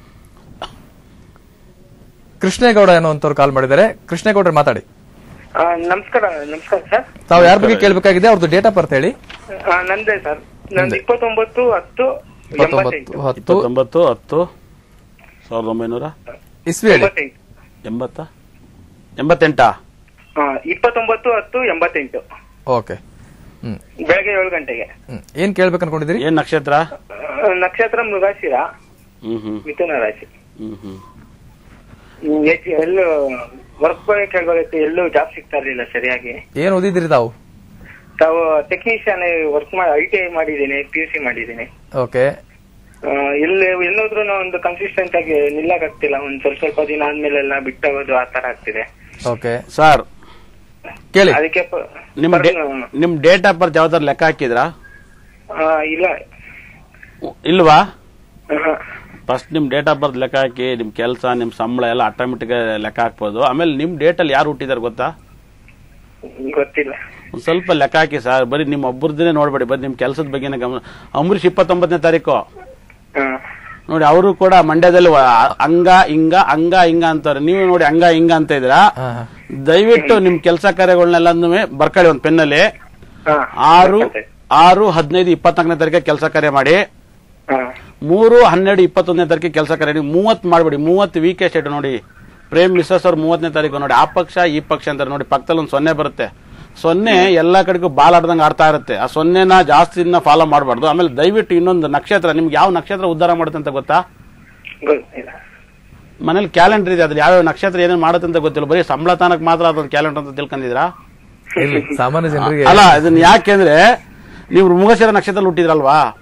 ಕೃಷ್ಣೇಗೌಡ ಅನ್ನುವಂಥವ್ರು ಕಾಲ್ ಮಾಡಿದ್ದಾರೆ ಕೃಷ್ಣೇಗೌಡರು ಮಾತಾಡಿ ಆ, ನಮಸ್ಕಾರ ನಮಸ್ಕಾರ ಸರ್ ತಾವು ಯಾರ ಬಗ್ಗೆ ಕೇಳಬೇಕಾಗಿದೆ ಅವ್ರದ್ದು ಡೇಟ್ ಆಫ್ ಬರ್ತ್ ಹೇಳಿ ಆ, ನಂದೇ ಸರ್ ನಂದು ಇಪ್ಪತ್ತೊಂಬತ್ತು ಹತ್ತು ಎಂಬತ್ತೆಂಟು ಹತ್ತು ಇಪ್ಪತ್ತೊಂಬತ್ತು ಹತ್ತು ಸಾವಿರದ ಒಂಬೈನೂರ ಇಸ್ವಿ ಹೇಳಿ ಎಂಬತ್ತೆಂಟು ಎಂಬತ್ತ ಎಂಬತ್ತೆಂಟಾ ಆ, ಇಪ್ಪತ್ತೊಂಬತ್ತು ಹತ್ತು ಎಂಬತ್ತೆಂಟು ಓಕೆ ಹ್ಮ್ ಬೆಳಗ್ಗೆ ಏಳು ಗಂಟೆಗೆ ಹ್ಮ್. ಏನ್ ಕೇಳ್ಬೇಕು ಅನ್ಕೊಂಡಿದ್ದೀರಿ ಏನ್ ನಕ್ಷತ್ರ ಆ, ನಕ್ಷತ್ರ ಮೃಗಶಿರ ಹ್ಮ್ ಹ್ಮ್ ಮಿಥುನ ರಾಶಿ ಹ್ಮ್ ಹ್ಮ್ ಹ್ಮ್, ಹೆಚ್ಚು ಎಲ್ಲೂ ವರ್ಕ್ ಬಗ್ಗೆ ಕೇಳ್ಬೇಕಾಗಿತ್ತು ಎಲ್ಲೂ ಜಾಬ್ ಸಿಗ್ತಾ ಇರ್ಲಿಲ್ಲ ಸರಿಯಾಗಿ ಏನ್ ಓದಿದಿರಿ ತಾವು ತಾವು ಟೆಕ್ನಿಷಿಯನ್ ವರ್ಕ್ ಮಾಡಿ ಐ ಟಿ ಐ ಮಾಡಿದ್ದೀನಿ ಪಿ ಯು ಸಿ ಮಾಡಿದ್ದೀನಿ ಓಕೆ ಆ, ಎಲ್ಲಿ ಎಲ್ಲೋದ್ರೂ ಒಂದು ಕನ್ಸಿಸ್ಟೆಂಟ್ ಆಗಿ ನಿಲ್ಲಕ್ಕಾಗ್ತಿಲ್ಲ ಒಂದ್ ಸ್ವಲ್ಪ ಸ್ವಲ್ಪ ದಿನ ಆದ್ಮೇಲೆ ಎಲ್ಲ ಬಿಟ್ಟೋಗೋದು ಆ ತರ ಆಗ್ತಿದೆ ಓಕೆ ಸರ್ ಕೇಳಿ ಅದಕ್ಕೆ ಪ- ನಿಮ್ ಡೇ- ಪರ್ನ- ನಿಮ್ ಡೇಟ್ ಆಫ್ ಬರ್ತ್ ಯಾವ್ದಾರು ಲೆಕ್ಕ ಹಾಕಿದ್ರಾ ಆ, ಇಲ್ಲ ಇಲ್ವಾ ಆಹಾ. ಫಸ್ಟ್ ನಿಮ್ ಡೇಟ್ ಆಫ್ ಬರ್ತ್ ಲೆಕ್ಕ ಹಾಕಿ ನಿಮ್ ಕೆಲಸ ನಿಮ್ ಸಂಬಳ ಎಲ್ಲ ಆಟೋಮೆಟಿಕ್ ಲೆಕ್ಕ ಹಾಕ್ಬೋದು ಆಮೇಲೆ ನಿಮ್ ಡೇಟ್ ಅಲ್ಲಿ ಯಾರು ಹುಟ್ಟಿದಾರೆ ಗೊತ್ತಾ ಗೊತ್ತಿಲ್ಲ ಒಂದ್ ಸ್ವಲ್ಪ ಲೆಕ್ಕ ಹಾಕಿ ಸರ್ ಬರೀ ನಿಮ್ ಒಬ್ಬರದೇ ನೋಡ್ಬೇಡಿ ಬರೀ ನಿಮ್ ಕೆಲಸದ ಬಗ್ಗೆನೇ ಗಮನ ಅಂಬರೀಶ್ ಇಪ್ಪತ್ತೊಂಬತ್ತನೇ ತಾರೀಕು ಹಾ. ನೋಡಿ ಅವರು ಕೂಡ ಮಂಡ್ಯದಲ್ಲಿ ವ- ಹಂಗ ಹಿಂಗ ಹಂಗ ಹಿಂಗ ಅಂತಾರೆ ನೀವು ನೋಡಿ ಹಂಗ ಹಿಂಗ ಅಂತ ಇದ್ರ ದಯವಿಟ್ಟು ನಿಮ್ ಕೆಲಸ ಕಾರ್ಯಗಳನ್ನೆಲ್ಲನೂ ಬರ್ಕೊಳ್ಳಿ ಒಂದ್ ಪೆನ್ನಲ್ಲಿ ಹಾ. ಆರು ಆರು ಹದಿನೈದು ಇಪ್ಪತ್ನಾಲ್ಕನೇ ತಾರೀಕು ಕೆಲಸ ಕಾರ್ಯ ಮಾಡಿ ಹಾ. ಮೂರು ಹನ್ನೆರಡು ಇಪ್ಪತ್ತೊಂದನೇ ತಾರೀಕು ಕೆಲಸ ಕಾರ್ಯ ಮಾಡಿ ಮೂವತ್ ಮಾಡ್ಬೇಡಿ ಮೂವತ್ತು ವೀಕೆ ಸ್ಟೇಟ್ ನೋಡಿ ಪ್ರೇಮ್ ಮಿಸಸ್ ಅವ್ರು ಮೂವತ್ತನೇ ತಾರೀಕು ನೋಡಿ ಆ ಪಕ್ಷ ಈ ಪಕ್ಷ ಅಂತಾರೆ ನೋಡಿ ಪಕ್ಕದಲ್ಲಿ ಒಂದು ಸೊನ್ನೆ ಬರುತ್ತೆ ಸೊನ್ನೆ ಎಲ್ಲಾ ಕಡೆಗೂ ಬಾಲ್ ಆಡ್ದಂಗೆ ಆಡ್ತಾ ಇರುತ್ತೆ ಆ ಸೊನ್ನೆನ ಜಾಸ್ತಿನ ಫಾಲೋ ಮಾಡಬಾರ್ದು ಆಮೇಲೆ ದಯವಿಟ್ಟು ಇನ್ನೊಂದು ನಕ್ಷತ್ರ ನಿಮ್ಗೆ ಯಾವ ನಕ್ಷತ್ರ ಉದ್ಧಾರ ಮಾಡುತ್ತೆ ಅಂತ ಗೊತ್ತಾ ಗೊತ್ತಿಲ್ಲ ಮನೇಲಿ ಕ್ಯಾಲೆಂಡರ್ ಇದೆ ಅದ್ರ ಯಾವ ನಕ್ಷತ್ರ ಏನೇನು ಮಾಡುತ್ತೆ ಅಂತ ಗೊತ್ತಿಲ್ಲ ಬರೀ ಸಂಬಳ ತಾನಕ್ ಮಾತ್ರ ಅದೊಂದು ಕ್ಯಾಲೆಂಡರ್ ಅಂತ ತಿಳ್ಕೊಂಡಿದ್ರಾ ಇಲ್ಲಿ ಸಾಮಾನ್ಯ ಜನರಿಗೆ ಅಲ್ಲ ಇದನ್ನ ಯಾಕೆಂದ್ರೆ ನೀವು ಮೃಗಶಿರ ನಕ್ಷತ್ರ ಹುಟ್ಟಿದ್ರಲ್ವಾ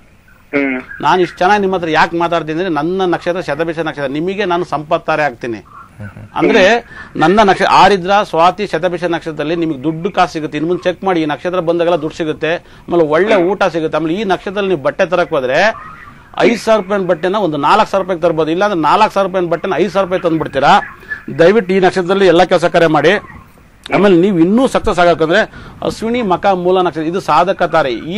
ನಾನು ಇಷ್ಟು ಚೆನ್ನಾಗಿ ನಿಮ್ಮ ಹತ್ರ ಯಾಕೆ ಮಾತಾಡ್ತೀನಿ ಅಂದ್ರೆ ನನ್ನ ನಕ್ಷತ್ರ ಶತಭಿಷ ನಕ್ಷತ್ರ ನಿಮಗೆ ನಾನು ಸಂಪತ್ತಾರೆ ಆಗ್ತೀನಿ ಅಂದ್ರೆ ನನ್ನ ನಕ್ಷತ್ರ ಆರಿದ್ರ ಸ್ವಾತಿ ಶತಭಿಷ ನಕ್ಷತ್ರದಲ್ಲಿ ನಿಮಗೆ ದುಡ್ಡು ಕಾಸು ಸಿಗುತ್ತೆ ಇನ್ನು ಮುಂದೆ ಚೆಕ್ ಮಾಡಿ ಈ ನಕ್ಷತ್ರ ಬಂದಾಗೆಲ್ಲ ದುಡ್ಡು ಸಿಗುತ್ತೆ ಆಮೇಲೆ ಒಳ್ಳೆ ಊಟ ಸಿಗುತ್ತೆ ಆಮೇಲೆ ಈ ನಕ್ಷತ್ರದಲ್ಲಿ ನೀವು ಬಟ್ಟೆ ತರಕ್ ಹೋದ್ರೆ ಐದು ಸಾವಿರ ರೂಪಾಯಿ ಬಟ್ಟೆನ ಒಂದು ನಾಲ್ಕು ಸಾವಿರ ರೂಪಾಯಿಗೆ ತರ್ಬೋದು ಇಲ್ಲಾಂದ್ರೆ ನಾಲ್ಕು ಸಾವಿರ ರೂಪಾಯಿ ಬಟ್ಟೆನ ಐದು ಸಾವಿರ ರೂಪಾಯಿ ತಂದ್ಬಿಡ್ತೀರಾ ದಯವಿಟ್ಟು ಈ ನಕ್ಷತ್ರದಲ್ಲಿ ಎಲ್ಲ ಕೆಲಸ ಕಾರ್ಯ ಮಾಡಿ ಆಮೇಲೆ ನೀವು ಇನ್ನೂ ಸಕ್ಸಸ್ ಆಗಬೇಕಂದ್ರೆ ಅಶ್ವಿನಿ ಮಕ ಮೂಲ ನಕ್ಷತ್ರ ಇದು ಸಾಧಕ ತಾರೆ ಈ